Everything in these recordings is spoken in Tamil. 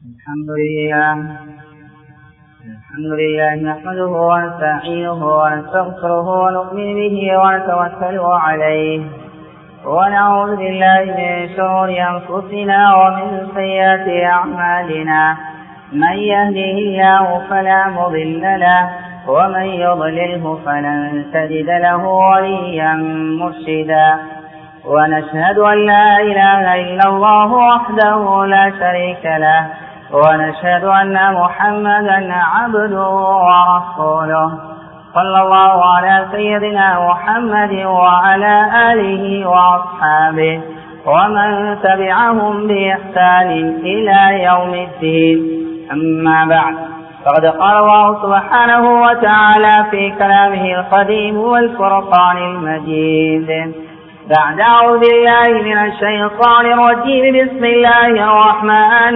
الحمد لله الحمد لله نحمده ونستعينه ونستغفره ونؤمن به ونتوكل عليه ونعوذ بالله من شرور أنفسنا ومن سيئات أعمالنا من يهده الله فلا مضل له ومن يضلله فلن تجد له وليا مرشدا ونشهد أن لا إله إلا الله وحده لا شريك له ونشهد أن محمدا عبده ورسوله صلى الله على سيدنا محمد وعلى آله وأصحابه ومن تبعهم بإحسان إلى يوم الدين أما بعد فقد قال الله سبحانه وتعالى في كلامه القديم والفرقان المجيد بعد أعوذ بالله من الشيطان الرجيم بسم الله الرحمن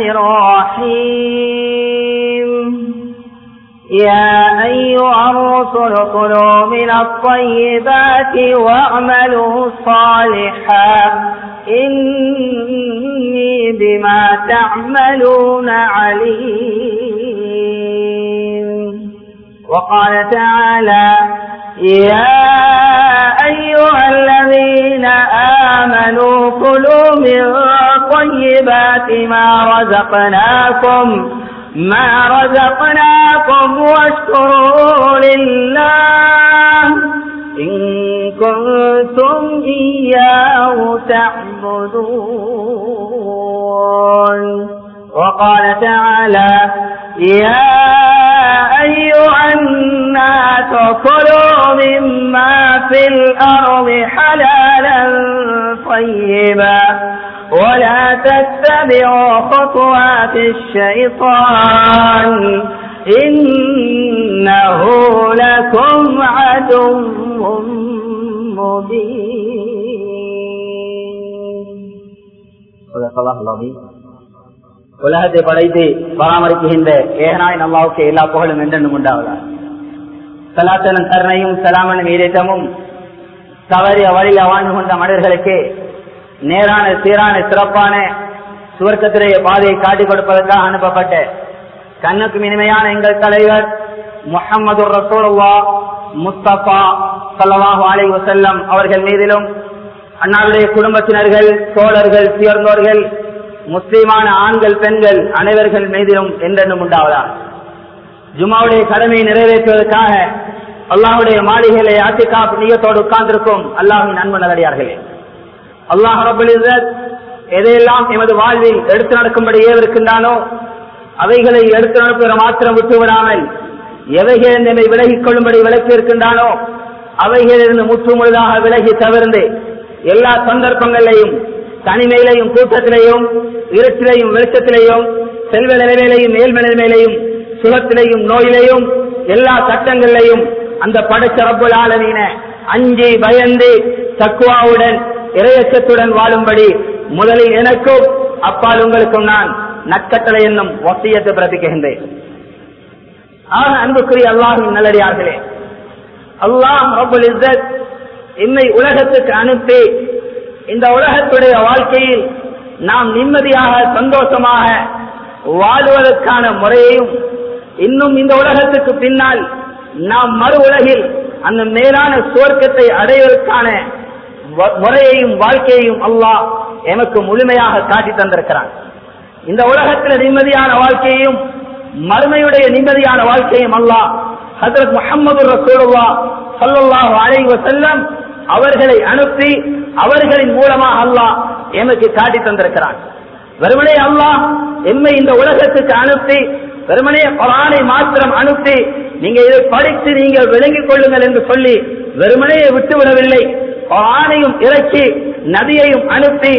الرحيم يا أيها الرسل كلوا من الطيبات واعملوا صالحا إني بما تعملون عليم وقال تعالى يا أيها الذين آمنوا كلوا من طيبات ما رزقناكم ما رزقناكم واشكروا لله إن كنتم إياه تعبدون وقال تعالى يا أيها الناس كلوا مما في الأرض حلالا طيبا ولا تتبعوا خطوات الشيطان إنه لكم عدو مبين صدق الله العظيم உலகத்தை படைத்து பராமரிக்கின்ற ஏகனாய் நல்லாவுக்கு எல்லா புகழும் என்றென்றும் உண்டாவதா சலாத்தனும் கருணையும் சலாமனும் ஈரேற்றமும் தவறிய வழியில் வாழ்ந்து கொண்ட மனிதர்களுக்கு நேரான சீரான சிறப்பான சுவர்க்கத்திலேயே பாதையை காட்டிக் கொடுப்பதற்காக அனுப்பப்பட்ட கண்ணுக்கு இனிமையான எங்கள் தலைவர் முகமது ரசோல்லா முஸ்தபா சல்லாஹூ அலை வசல்லம் அவர்கள் மீதிலும் அண்ணாவுடைய குடும்பத்தினர்கள் தோழர்கள் சேர்ந்தோர்கள் முஸ்லிமான ஆண்கள் பெண்கள் அனைவர்கள் மீதிலும் என்றென்றும் உண்டாவதா ஜுமாவுடைய கடமையை நிறைவேற்றுவதற்காக அல்லாஹுடைய மாளிகைகளை ஆத்திகாப் நீயத்தோடு உட்கார்ந்திருக்கும் அல்லாஹின் நண்பு நல்லடியார்களே அல்லாஹ் ரபுல் எதையெல்லாம் எமது வாழ்வில் எடுத்து நடக்கும்படி ஏவிருக்கின்றானோ அவைகளை எடுத்து நடப்புகிற மாத்திரம் விட்டுவிடாமல் எவைகள் என்னை விலகிக் கொள்ளும்படி விலக்கி இருக்கின்றானோ அவைகளிலிருந்து முற்று முழுதாக விலகி தவிர்ந்து எல்லா சந்தர்ப்பங்களிலையும் தனிமையிலையும் கூட்டத்திலையும் இருட்டிலையும் வெளிச்சத்திலையும் செல்வ நிலைமையிலையும் மேல்ம நிலைமையிலையும் சுகத்திலையும் நோயிலையும் எல்லா சட்டங்களிலையும் அந்த படைச்ச ரப்புல் ஆலமீன அஞ்சி பயந்து தக்குவாவுடன் இரையச்சத்துடன் வாழும்படி முதலில் எனக்கும் அப்பால் உங்களுக்கும் நான் நற்கட்டளை என்னும் வசியத்தை பிறப்பிக்கின்றேன் ஆக அன்புக்குரிய அல்லாஹின் நல்லடியார்களே அல்லாஹ் ரபுல் இஸ்ஸத் என்னை உலகத்துக்கு அனுப்பி இந்த உலகத்துடைய வாழ்க்கையில் நாம் நிம்மதியாக சந்தோஷமாக வாழ்வதற்கான முறையையும் இன்னும் இந்த உலகத்துக்கு பின்னால் நாம் மறு உலகில் அந்த மேலான சுவர்க்கத்தை அடைவதற்கான முறையையும் வாழ்க்கையையும் அல்லாஹ் எமக்கு முழுமையாக காட்டி தந்திருக்கிறான் இந்த உலகத்தில் நிம்மதியான வாழ்க்கையையும் மறுமையுடைய நிம்மதியான வாழ்க்கையும் அல்லாஹ் ஹசரத் முகமது ரசூலுல்லா சல்லல்லாஹு அலைஹி வஸல்லம் அவர்களை அனுப்பி அவர்களின் மூலமாக அல்லாஹ் எமக்கு காட்டி தந்திருக்கிறான் வெறுமனே அல்லாஹ் எம்மை இந்த உலகத்துக்கு அனுப்பி வெறுமனே குரானை மாத்திரம் அனுப்பி நீங்க இதை படித்து நீங்கள் விளங்கிக் கொள்ளுங்கள் என்று சொல்லி வெறுமனே விட்டுவிடவில்லை குரானையும் இறக்கி நபியையும் அனுப்பி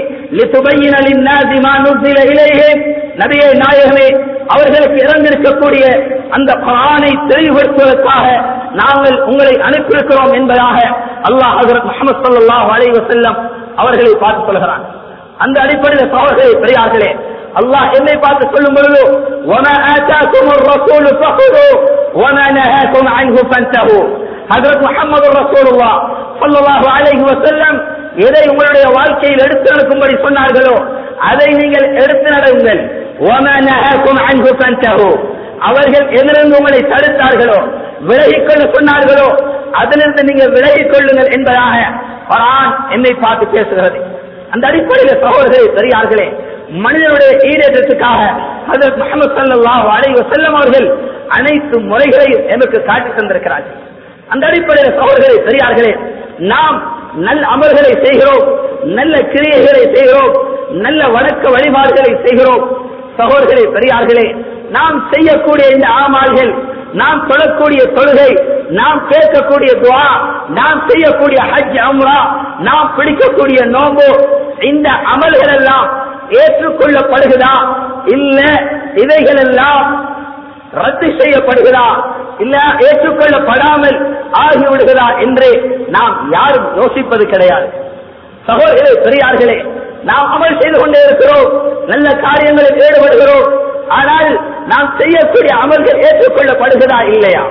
நபியை நாயகமே அவர்களுக்கு இறந்திருக்கக்கூடிய அந்த குரானை தெளிவுபடுத்துவதற்காக நாங்கள் உங்களை அனுப்பியிருக்கிறோம் என்பதாக அல்லாஹ் ஹசரத் முகமது சல்லாஹ் அலைவ செல்லம் அவர்களை பார்த்து சொல்கிறான் அந்த அடிப்படையில் சோழர்களே பெரியார்களே அல்லாஹ் என்னை பார்த்து சொல்லும் பொழுது وَمَا آتَاكُمُ الرَّسُولُ فَخُذُوهُ وَمَا نَهَاكُمْ عَنْهُ فَانْتَهُوا ஹஜரத் முகமது ரசூலுல்லா ஸல்லல்லாஹு அலைஹி வஸல்லம் எதை உங்களுடைய வாழ்க்கையில் எடுத்து நடக்கும்படி சொன்னார்களோ அதை நீங்கள் எடுத்து நடவுங்கள் وَمَا نَهَاكُمْ عَنْهُ فَانْتَهُوا அவர்கள் எதிலிருந்து உங்களை தடுத்தார்களோ விலகிக் கொள்ள சொன்னார்களோ அதிலிருந்து நீங்க விலகிக் கொள்ளுங்கள் என்பதாக குர்ஆன் என்னை பார்த்து பேசுகிறது அந்த அடிப்படையில் சகோதரர்களே பெரியார்களே மனிதனுடைய ஈடேற்றத்துக்காக ஹஜரத் முஹம்மது ஸல்லல்லாஹு அலைஹி வஸல்லம் அவர்கள் அனைத்து முறைகளையும் எமக்கு காட்டி தந்திருக்கிறார்கள் அந்த அடிப்படையில் சகோதரர்களே பெரியார்களே நாம் நல்ல அமல்களை செய்கிறோம் நல்ல கிரியைகளை செய்கிறோம் நல்ல வணக்க வழிபாடுகளை செய்கிறோம் சகோதரர்களே பெரியார்களே நாம் செய்யக்கூடிய இந்த ஆமால்கள் நாம் தொழக்கூடிய தொழுகை நாம் கேட்கக்கூடிய துவா நாம் செய்யக்கூடிய ஹஜ் அம்ரா நாம் பிடிக்கக்கூடிய நோம்பு இந்த அமல்கள் எல்லாம் ஏற்றுக்கொள்ளப்படுகிறதா இல்ல இவைகள் எல்லாம் ரத்து செய்யப்படுகிறதா இல்ல ஏற்றுக்கொள்ளப்படாமல் ஆகிவிடுகிறதா என்று நாம் யாரும் யோசிப்பது கிடையாது சகோதரர்களே பெரியார்களே நாம் அமல் செய்து கொண்டே இருக்கிறோம் நல்ல காரியங்களில் ஈடுபடுகிறோம் ஆனால் நாம் செய்யக்கூடிய அமல்கள் ஏற்றுக்கொள்ளப்படுகிறதா இல்லையா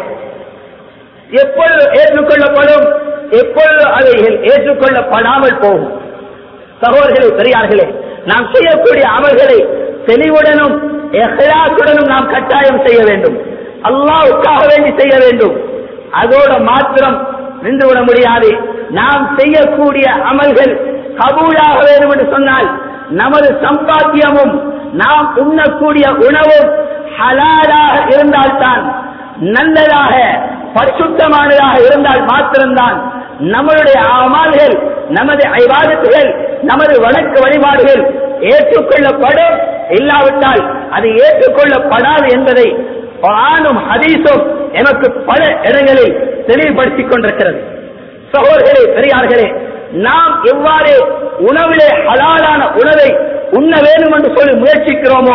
எப்பொழுது ஏற்றுக்கொள்ளப்படும் எப்பொழுது அவைகள் ஏற்றுக்கொள்ளப்படாமல் போகும் சகோதரர்களே பெரியார்களே நாம் செய்யக்கூடிய அமல்களை தெளிவுடனும் எஹ்லாத்துடனும் நாம் கட்டாயம் செய்ய வேண்டும் அல்லாவுக்காக வேண்டி செய்ய வேண்டும் அதோட மாத்திரம் நின்றுவிட முடியாது நாம் செய்யக்கூடிய அமல்கள் கபூலாக வேண்டும் என்று சொன்னால் நமது சம்பாத்தியமும் நாம் உண்ணக்கூடிய உணவும் ஹலாலாக இருந்தால்தான் நல்லதாக பரிசுத்தமானதாக இருந்தால் மாத்திரம்தான் நம்மளுடைய அமல்கள் நமது ஐவாதத்துகள் நமது வணக்க வழிபாடுகள் ஏற்றுக்கொள்ளப்படும் இல்லாவிட்டால் அது ஏற்றுக்கொள்ளப்படாது என்பதை ஆணும் ஹதீஸும் எனக்கு பல இடங்களில் தெளிவுபடுத்திக் கொண்டிருக்கிறது சகோதரர்களே பெரியார்களே நாம் எவ்வாறு உணவிலே ஹலாலான உணவை உண்ண வேண்டும் என்று சொல்லி முயற்சிக்கிறோமோ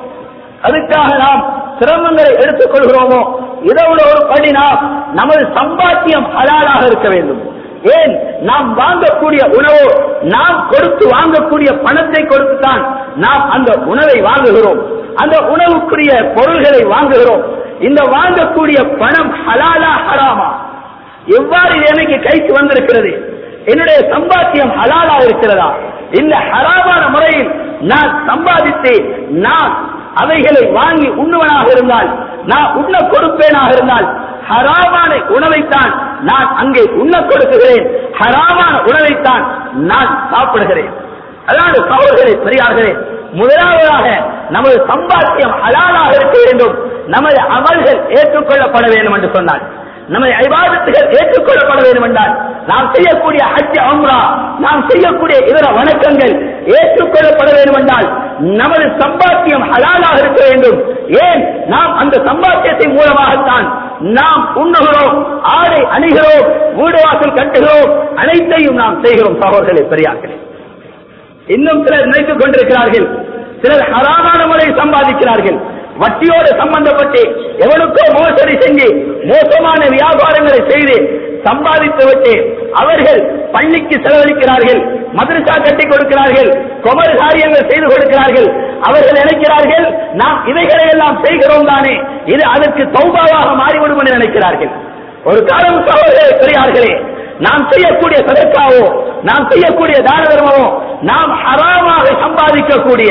அதுக்காக நாம் சிரமங்களை எடுத்துக் கொள்கிறோமோ இதோட ஒரு படி நாம் நமது சம்பாத்தியம் ஹலாலாக இருக்க வேண்டும் ஏன் நாம் வாங்கக்கூடிய உணவு நாம் கொடுத்து வாங்கக்கூடிய பணத்தை கொடுத்துத்தான் நாம் அந்த உணவை வாங்குகிறோம் அந்த உணவுக்குரிய பொருள்களை வாங்குகிறோம் இந்த வாங்கக்கூடிய பணம் ஹலாலா ஹராமா எவ்வாறு இது எனக்கு கைக்கு வந்திருக்கிறது என்னுடைய சம்பாத்தியம் ஹலாலா இருக்கிறதா இல்ல ஹராமான முறையில் நான் சம்பாதித்து நான் அவைகளை வாங்கி உண்ணுவனாக இருந்தால் நான் உண்ண கொடுப்பேனாக இருந்தால் ஹராமான உணவைத்தான் நான் அங்கே உண்ண கொடுக்குகிறேன் ஹராமான உணவைத்தான் நான் சாப்பிடுகிறேன் அதாவது சகோதரர்களே பெரியார்களே முதலாவதாக நமது சம்பாத்தியம் ஹலாலாக இருக்க வேண்டும் நமது அமல்கள் ஏற்றுக்கொள்ளப்பட வேண்டும் என்று சொன்னார் நமது ஐபாதத்துகள் ஏற்றுக்கொள்ளப்பட வேண்டும் என்றால் நாம் செய்யக்கூடிய ஹஜ் அம்ரா நாம் செய்யக்கூடிய இதர வணக்கங்கள் ஏற்றுக்கொள்ளப்பட வேண்டும் என்றால் நமது சம்பாத்தியம் ஹலாலாக இருக்க வேண்டும் ஏன் நாம் அந்த சம்பாத்தியத்தின் மூலமாகத்தான் நாம் உண்ணுகிறோம் ஆடை அணிகிறோம் வீடு வாசல் கட்டுகிறோம் அனைத்தையும் நாம் செய்கிறோம் சகோதரர்களே பெரியார்களே இன்னும் சிலர் நினைத்துக் கொண்டிருக்கிறார்கள் சிலர் ஹராமான முறையில் சம்பாதிக்கிறார்கள் வட்டியோடு சம்பந்தப்பட்டு எவனுக்கோ மோசடி செஞ்சு மோசமான வியாபாரங்களை செய்து சம்பாதித்து விட்டு அவர்கள் பள்ளிக்கு செலவழிக்கிறார்கள் மதரசா கட்டி கொடுக்கிறார்கள் குமர் காரியங்கள் செய்து கொடுக்கிறார்கள் அவர்கள் நினைக்கிறார்கள் நாம் இவைகளை எல்லாம் செய்கிறோம் தானே இது அதற்கு தௌபாவாக மாறிவிடும் என்று நினைக்கிறார்கள் ஒரு காலம் சகோதரே பெரியார்களே நாம் செய்யக்கூடிய சதக்காவோ நாம் செய்யக்கூடிய தான தர்மமோ நாம் ஹராமாக சம்பாதிக்கக்கூடிய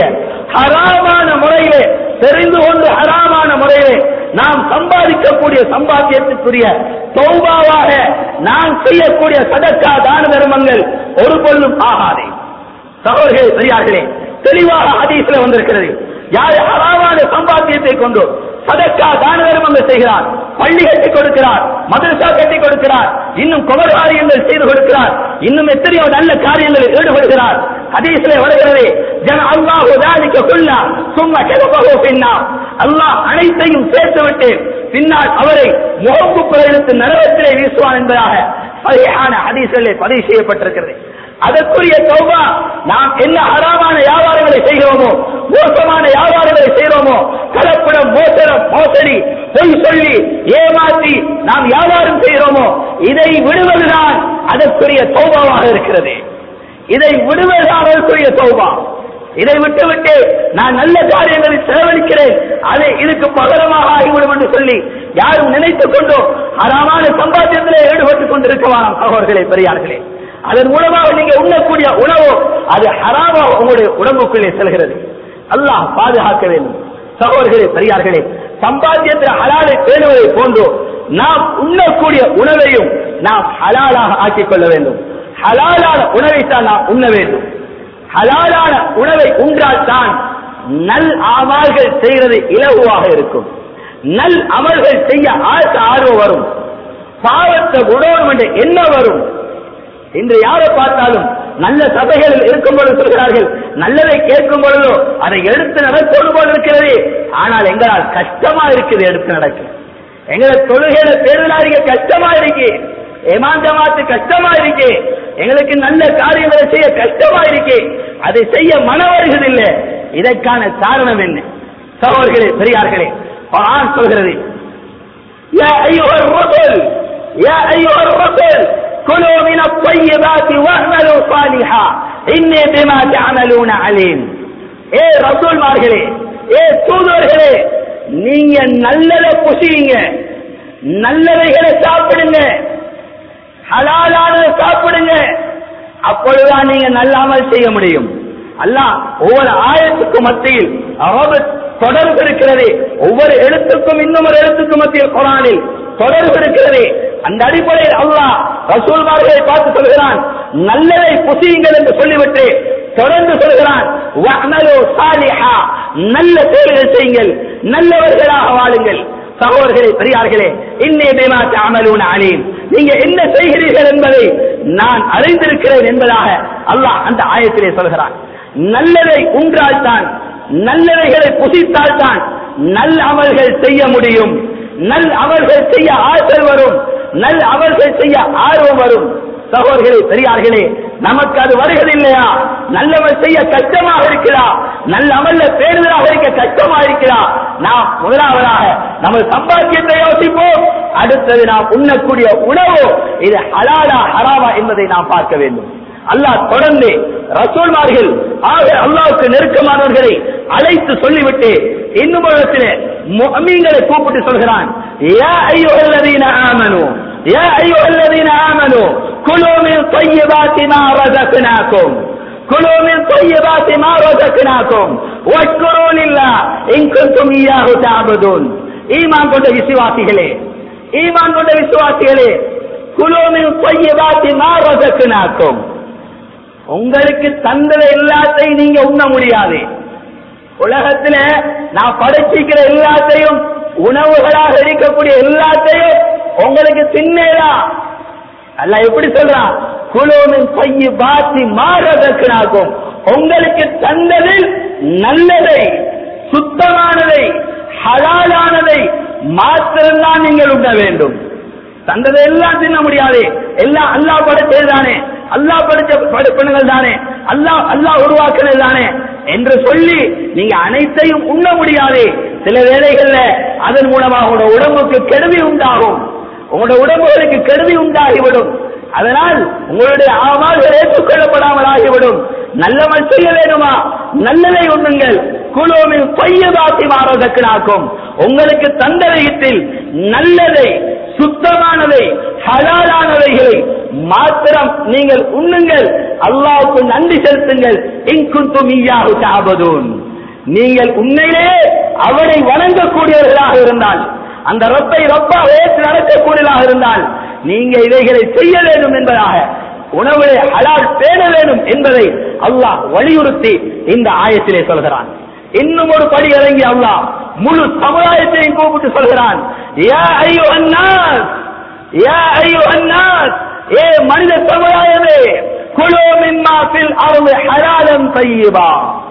ஹராமான முறையிலே தெரிந்து கொண்டு ஹராமான முறையிலே நாம் சம்பாதிக்கக்கூடிய சம்பாத்தியத்துக்குரிய தௌபாவாக நாம் செய்யக்கூடிய சதக்கா தான தர்மங்கள் ஒரு பொருளும் ஆகாதே சகோதரர்களே பெரியார்களே தெளிவாக ஹதீஸ்ல வந்திருக்கிறது யார் ஹராமான சம்பாத்தியத்தை கொண்டு சதக்கா தான தர்மங்கள் செய்கிறார் பள்ளி கட்டி கொடுக்கிறார் மதரசா கட்டி கொடுக்கிறார் இன்னும் குமர் காரியங்கள் செய்து கொடுக்கிறார் இன்னும் எத்தனையோ நல்ல காரியங்களில் ஈடுபடுகிறார் ஹதீஸ்ல வருகிறது ஜன அல்லாஹு தாலிக்க குல்லா சும்மா கிளப்பகோ பின்னா அல்லாஹ் அனைத்தையும் சேர்த்துவிட்டு பின்னால் அவரை முகப்பு எடுத்து நரகத்திலே வீசுவான் என்பதாக சரியான ஹதீஸ்களில் பதிவு செய்யப்பட்டிருக்கிறது அதற்குரிய தௌபா நாம் என்ன ஹராமான வியாபாரங்களை செய்கிறோமோ மோசமான வியாபாரங்களை செய்கிறோமோ கலப்படம் மோசரம் மோசடி பொய் சொல்லி ஏமாற்றி நாம் வியாபாரம் செய்கிறோமோ இதை விடுவதுதான் அதற்குரிய தௌபாவாக இருக்கிறது இதை விடுவதுதான் அதற்குரிய தௌபா இதை விட்டுவிட்டு நான் நல்ல காரியங்களில் செலவழிக்கிறேன் அதை இதுக்கு பகரமாக ஆகிவிடும் என்று சொல்லி யாரும் நினைத்துக் கொண்டோ ஹராமான சம்பாத்தியத்திலே ஈடுபட்டுக் கொண்டிருக்கலாம் சகோதரர்களே பெரியார்களே அதன் மூலமாக நீங்க உண்ணக்கூடிய உணவு அது ஹராமா உங்களுடைய உடம்புக்குள்ளே செல்கிறது அல்லாஹ் பாதுகாக்க வேண்டும் சகோதரர்களே பெரியார்களே சம்பாத்தியத்தில் ஹலாலை பேணுவதை போன்றோ நாம் உண்ணக்கூடிய உணவையும் நாம் ஹலாலாக ஆக்கிக் கொள்ள வேண்டும் ஹலாலான உணவைத்தான் நாம் உண்ண வேண்டும் ஹலாலான உணவை உண்டால் தான் நல் அமல்கள் செய்கிறது இலகுவாக இருக்கும் நல் அமல்கள் செய்ய ஆசை ஆர்வம் வரும் பாவத்தை உணவும் என்ற என்ன வரும் இன்று யாரை பார்த்தாலும் நல்ல சபைகளில் இருக்கும் பொழுது சொல்கிறார்கள் நல்லதை கேட்கும் பொழுதோ அதை எடுத்து நடப்பது போல் இருக்கிறது ஆனால் எங்களால் கஷ்டமா இருக்குது எடுத்து நடக்க எங்களை தொழுகையில பேருளாரிக கஷ்டமா இருக்கு ஏமாந்தமாத்து கஷ்டமா இருக்கு எங்களுக்கு நல்ல காரியங்களை செய்ய கஷ்டமா இருக்கு அதை செய்ய மன வருகிறதில்லை இதற்கான காரணம் என்ன சகோதரர்களே பெரியார்களே குர்ஆன் சொல்கிறது يا أيها الرسل يا أيها الرسل كلوا من الطيبات واعملوا صالحا إني بما تعملون عليم ஏ ரசூல்மார்களே ஏ தூதர்களே நீங்க நல்லதை புசியுங்க நல்லவைகளை சாப்பிடுங்க ஹலாலானதை சாப்பிடுங்க அப்பொழுதுதான் நீங்க நல்ல அமல் செய்ய முடியும் அல்லாஹ் ஒவ்வொரு ஆயத்துக்கு மத்தியில் அரபு தொடர்பு இருக்கிறது ஒவ்வொரு எழுத்துக்கும் இன்னும் ஒரு எழுத்துக்கு மத்தியில் குரானில் தொடர்பு இருக்கிறது அந்த அடிப்படையில் அல்லாஹ் ரசூல்மார்களை பார்த்து சொல்கிறான் நல்லதை புசியுங்கள் என்று சொல்லிவிட்டு தொடர்ந்து சொல்கிறான் வஅமலு சாலிஹா நல்ல செயல்கள் செய்யுங்கள் நல்லவர்களாக வாழுங்கள் சகோதரர்களே பெரியார்களே இன்னே பிமா தஅமலூன அலீம் நீங்க என்ன செய்கிறீர்கள் என்பதை நான் அறிந்திருக்கிறேன் என்பதாக அல்லாஹ் அந்த ஆயத்திலே சொல்கிறான் நல்லதை உண்டால்தான் நல்லவைகளை புசித்தால்தான் நல் அமல்கள் செய்ய முடியும் நல் அமல்கள் செய்ய ஆற்றல் வரும் நல் அமல்கள் செய்ய ஆர்வம் வரும் சகோதரர்களே பெரியார்களே நமக்கு அது வருகிறதில்லையா நல்லவன் செய்ய கஷ்டமாக இருக்கிறா நல்ல அமல்ல பேருதலாக இருக்க கஷ்டமா இருக்கிறா நாம் முதலாவதாக நமது சம்பாத்தியத்தை யோசிப்போம் அடுத்தது நாம் உண்ணக்கூடிய உணவு இது ஹலாலா ஹராமா என்பதை நாம் பார்க்க வேண்டும் அல்லாஹ் தொடர்ந்து ரசூல்மார்கள் ஆக அல்லாஹ்வுக்கு நெருக்கமானவர்களை அழைத்து சொல்லிவிட்டு இன்னும் இடத்திலே முഅமீன்களை கூப்பிட்டு சொல்கிறான் யா அய்யுஹல்லதீன ஆமனு யா அய்யுஹல்லதீன ஆமனு குலு மின் طيبات ما رزقناكم كلوا من طيبات ما رزقناكم واشكروا لله إن كنتم إياه تعبدون ஈமான் கொண்ட விசுவாசிகளே ஈமான் கொண்ட விசுவாசிகளே குலோமின் طيبات ما رزقناكم உங்களுக்கு தந்தத எல்லாத்தையும் நீங்க உண்ண முடியாது உலகத்துல நான் படைச்சிக்கிற எல்லாத்தையும் உணவுகளாக இருக்கக்கூடிய எல்லாத்தையும் உங்களுக்கு தின்னேதா அல்ல எப்படி சொல்றான் குலோமின் பைய பாத்தி மாறதற்காகும் உங்களுக்கு தந்ததில் நல்லதை சுத்தமானதை ஹலாலானதை மாத்திரம்தான் நீங்கள் உண்ண வேண்டும் தந்ததை எல்லாம் தின்ன முடியாது எல்லாம் அல்லாஹ் படைச்சது தானே அல்லாஹ் படைச்ச படைப்பினங்கள் தானே அல்லாஹ் அல்லாஹ் உருவாக்குறது தானே என்று சொல்லி நீங்க அனைத்தையும் உண்ண முடியாது சில வேளைகள்ல அதன் மூலமாக உங்களோட உடம்புக்கு கெடுதி உண்டாகும் உங்களோட உடம்புகளுக்கு கெடுதி உண்டாகிவிடும் அதனால் உங்களுடைய ஆமால்கள் ஏற்றுக்கொள்ளப்படாமல் ஆகிவிடும் நல்லவன் செய்ய வேண்டுமா நல்லதை உண்ணுங்கள் குழுவின் பையதாசி மாறதற்காக்கும் உங்களுக்கு தந்த விதத்தில் நல்லதை சுத்தமானதை ஹலாலானவைகளை மாத்திரம் நீங்கள் உண்ணுங்கள் அல்லாவுக்கு நன்றி செலுத்துங்கள் இன்குந்தும் ஈயாக சாபதூன் நீங்கள் உண்மையிலே அவனை வணங்கக்கூடியவர்களாக இருந்தால் அந்த ரப்பை ரப்பா ஏற்று நடக்கக்கூடியதாக இருந்தால் நீங்க இவைகளை செய்ய வேண்டும் என்பதாக உணவுகளை ஹலால் பேண வேண்டும் என்பதை அல்லாஹ் வலியுறுத்தி இந்த ஆயத்திலே சொல்கிறான் இன்னும் ஒரு படி இறங்கி அல்லாஹ் முழு சமுதாயத்தையும் கூப்பிட்டு சொல்கிறான் யா ஐயோ அன்னாஸ் யா ஐயோ அன்னாஸ் ஏ மனித சமுதாயமே குலோ மிம்மா ஃபில் அருள் ஹலாலம் தய்யிபா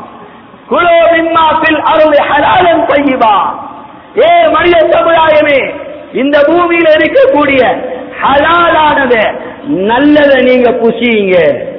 குலோ மிம்மா ஃபில் அருள் ஹலாலம் தய்யிபா ஏ மனித சமுதாயமே இந்த பூமியில இருக்கக்கூடிய ஹலாலானத நல்லதை நீங்க புசியுங்க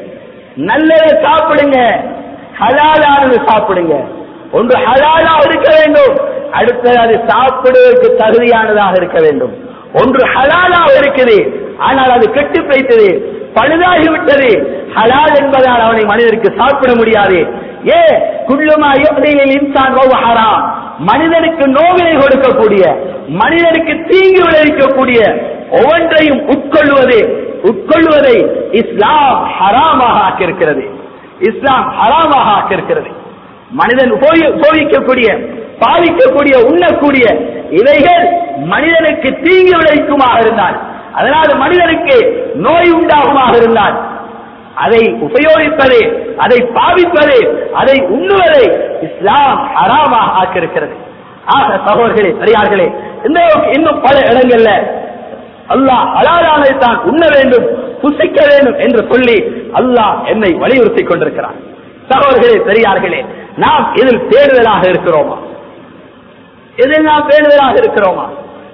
நல்லதை சாப்பிடுங்க ஹலாலானது சாப்பிடுங்க ஒன்று ஹலாலாக இருக்க வேண்டும் அடுத்தது அது சாப்பிடுவதற்கு தகுதியானதாக இருக்க வேண்டும் ஒன்று ஹலாலாக இருக்குது ஆனால் அது கெட்டு போய்த்தது பழுதாகிவிட்டது ஹலால் என்பதால் அவனை மனிதருக்கு சாப்பிட முடியாது ஏ குள்ளுமா யோதையில் இன்சான் ஹராம் மனிதனுக்கு நோவினை கொடுக்கக்கூடிய மனிதனுக்கு தீங்கு விளைவிக்கக்கூடிய ஒவ்வொன்றையும் உட்கொள்வது உட்கொள்வதை இஸ்லாம் ஹராமாக ஆக்கியிருக்கிறது இஸ்லாம் ஹராமாக ஆக்கியிருக்கிறது மனிதன் உபயோகிக்கக்கூடிய பாதிக்கக்கூடிய உண்ணக்கூடிய இவைகள் மனிதனுக்கு தீங்கு விளைவிக்குமாக இருந்தால் அதனால் மனிதனுக்கு நோய் உண்டாகுமாக இருந்தால் அதை உபயோகிப்பது அதை பாவிப்பது அதை உண்ணுவதை இஸ்லாம் ஹராமாக ஆக்கியிருக்கிறது ஆக சகோதரர்களே பெரியார்களே இந்த இன்னும் பல இடங்கள்ல அல்லாஹ் ஹலாலானதை தான் உண்ண வேண்டும் புசிக்க வேண்டும் என்று சொல்லி அல்லாஹ் என்னை வலியுறுத்திக் கொண்டிருக்கிறான் சகோதரர்களே பெரியார்களே நாம் இதில் தேடுதலாக இருக்கிறோமா இதில் நாம் பேணுதலாக இருக்கிறோமா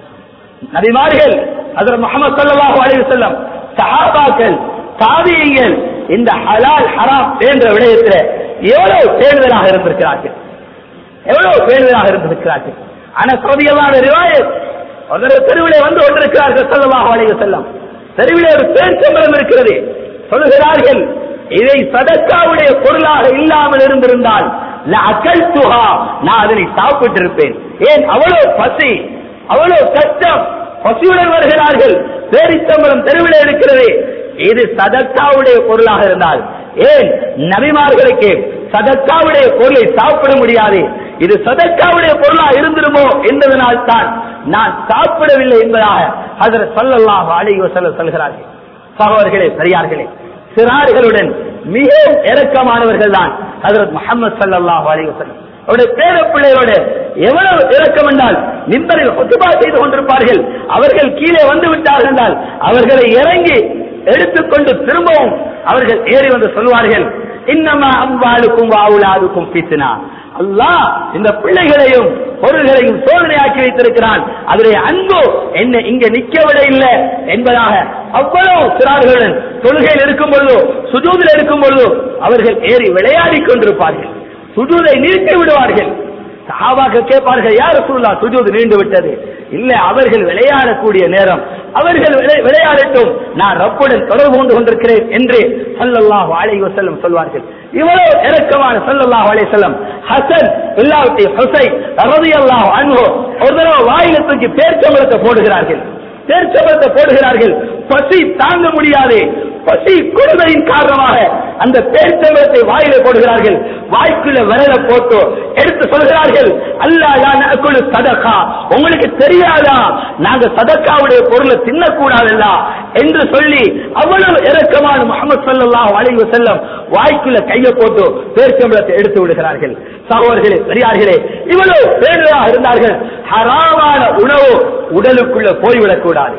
நபிமார்கள் அதில் முகமது சல்லாஹூ அலைஹி வஸல்லம் சஹாபாக்கள் தாபியங்கள் இந்த ஹலால் ஹராம் என்ற விடயத்தில் எவ்வளவு பேணுதலாக இருந்திருக்கிறார்கள் எவ்வளவு பேணுதலாக இருந்திருக்கிறார்கள் ஆனா சோதியல்லாத ரிவாயத் ஒரு தெருவிலே வந்து கொண்டிருக்கிறார்கள் சல்லல்லாஹு அலைஹி வஸல்லம் தெருவிலே ஒரு பேர்ச்சம்பரம் இருக்கிறது சொல்லுகிறார்கள் இதை சதக்காவுடைய பொருளாக இல்லாமல் இருந்திருந்தால் அகல்துஹா நான் அதனை சாப்பிட்டிருப்பேன் ஏன் அவ்வளவு பசி அவ்வளவு கஷ்டம் பசியுடன் வருகிறார்கள் பேரிச்சம்பரம் தெருவிலே இருக்கிறது இது சதக்காவுடைய பொருளாக இருந்தால் ஏன் நபிமார்களுக்கு சதக்காவுடைய பொருளை சாப்பிட முடியாது இது சதக்காவுடைய பொருளாக இருந்திருமோ என்பதனால் தான் நான் சாப்பிடவில்லை என்பதாக அதில் சொல்லலாம் அழகி சொல்ல சொல்கிறார்கள் சகோதரர்களே பெரியார்களே சிறார்களுடன் மிகவும் இறக்கமானவர்கள் தான் ஹசரத் முகமது சல்லாஹ் அலிவசல்லம் அவருடைய பேர பிள்ளைகளோட எவ்வளவு இறக்கம் என்றால் நிம்பரில் ஒத்துபா செய்து கொண்டிருப்பார்கள் அவர்கள் கீழே வந்து விட்டார்கள் என்றால் அவர்களை இறங்கி எடுத்துக்கொண்டு திரும்பவும் அவர்கள் ஏறி வந்து சொல்வார்கள் இன்னமா அம்பாளுக்கும் வாவுலாதுக்கும் பித்தினா அல்லாஹ் இந்த பிள்ளைகளையும் பொருள்களையும் சோதனையாக்கி வைத்திருக்கிறான் அதனுடைய அன்பு என்ன இங்க நிக்கவிட இல்லை என்பதாக அவ்வளவு சிறார்களுடன் தொழுகையில் இருக்கும் பொழுதோ சுஜூதில் இருக்கும் பொழுதோ அவர்கள் ஏறி விளையாடிக் கொண்டிருப்பார்கள் சுஜூதை நீட்டி விடுவார்கள் சஹாபாக்க கேட்பார்கள் யார் சொல்லா சுஜூது நீண்டு விட்டது இல்ல அவர்கள் விளையாடக்கூடிய நேரம் அவர்கள் விளை- விளையாடட்டும் நான் ரப்புடன் தொடர்பு கொண்டு கொண்டிருக்கிறேன் என்று சல்லல்லாஹு அலைஹி வஸல்லம் சொல்வார்கள் இவ்வளவு இறக்கமான சல்லல்லாஹு அலைஹி வஸல்லம் ஹசன் இல்லாவிட்டி ஹுசை ரலியல்லாஹு அன்ஹு ஒரு தடவை வாயில தூக்கி பேர்ச்சம்பளத்தை போடுகிறார்கள் பேர்ச்சம்பளத்தை போடுகிறார்கள் பசி தாங்க முடியாது பசி கொடுமையின் காரணமாக அந்த பேர்ச்சம்பளத்தை வாயில போடுகிறார்கள் வாய்க்குள்ள விரல போட்டு எடுத்து சொல்கிறார்கள் அல்லா யா நஅக்குலு சதகா உங்களுக்கு தெரியாதா நாங்க சதக்காவுடைய பொருளை தின்னக்கூடாதல்ல என்று சொல்லி அவ்வளவு இறக்கமான முகமது ஸல்லல்லாஹு அலைஹி வஸல்லம் வாய்க்குள்ள கையை போட்டு பேர்ச்சம்பளத்தை எடுத்து விடுகிறார்கள் சகோதரர்களே பெரியார்களே இவ்வளவு பேர்களாக இருந்தார்கள் ஹராமான உணவு உடலுக்குள்ள போய்விடக்கூடாது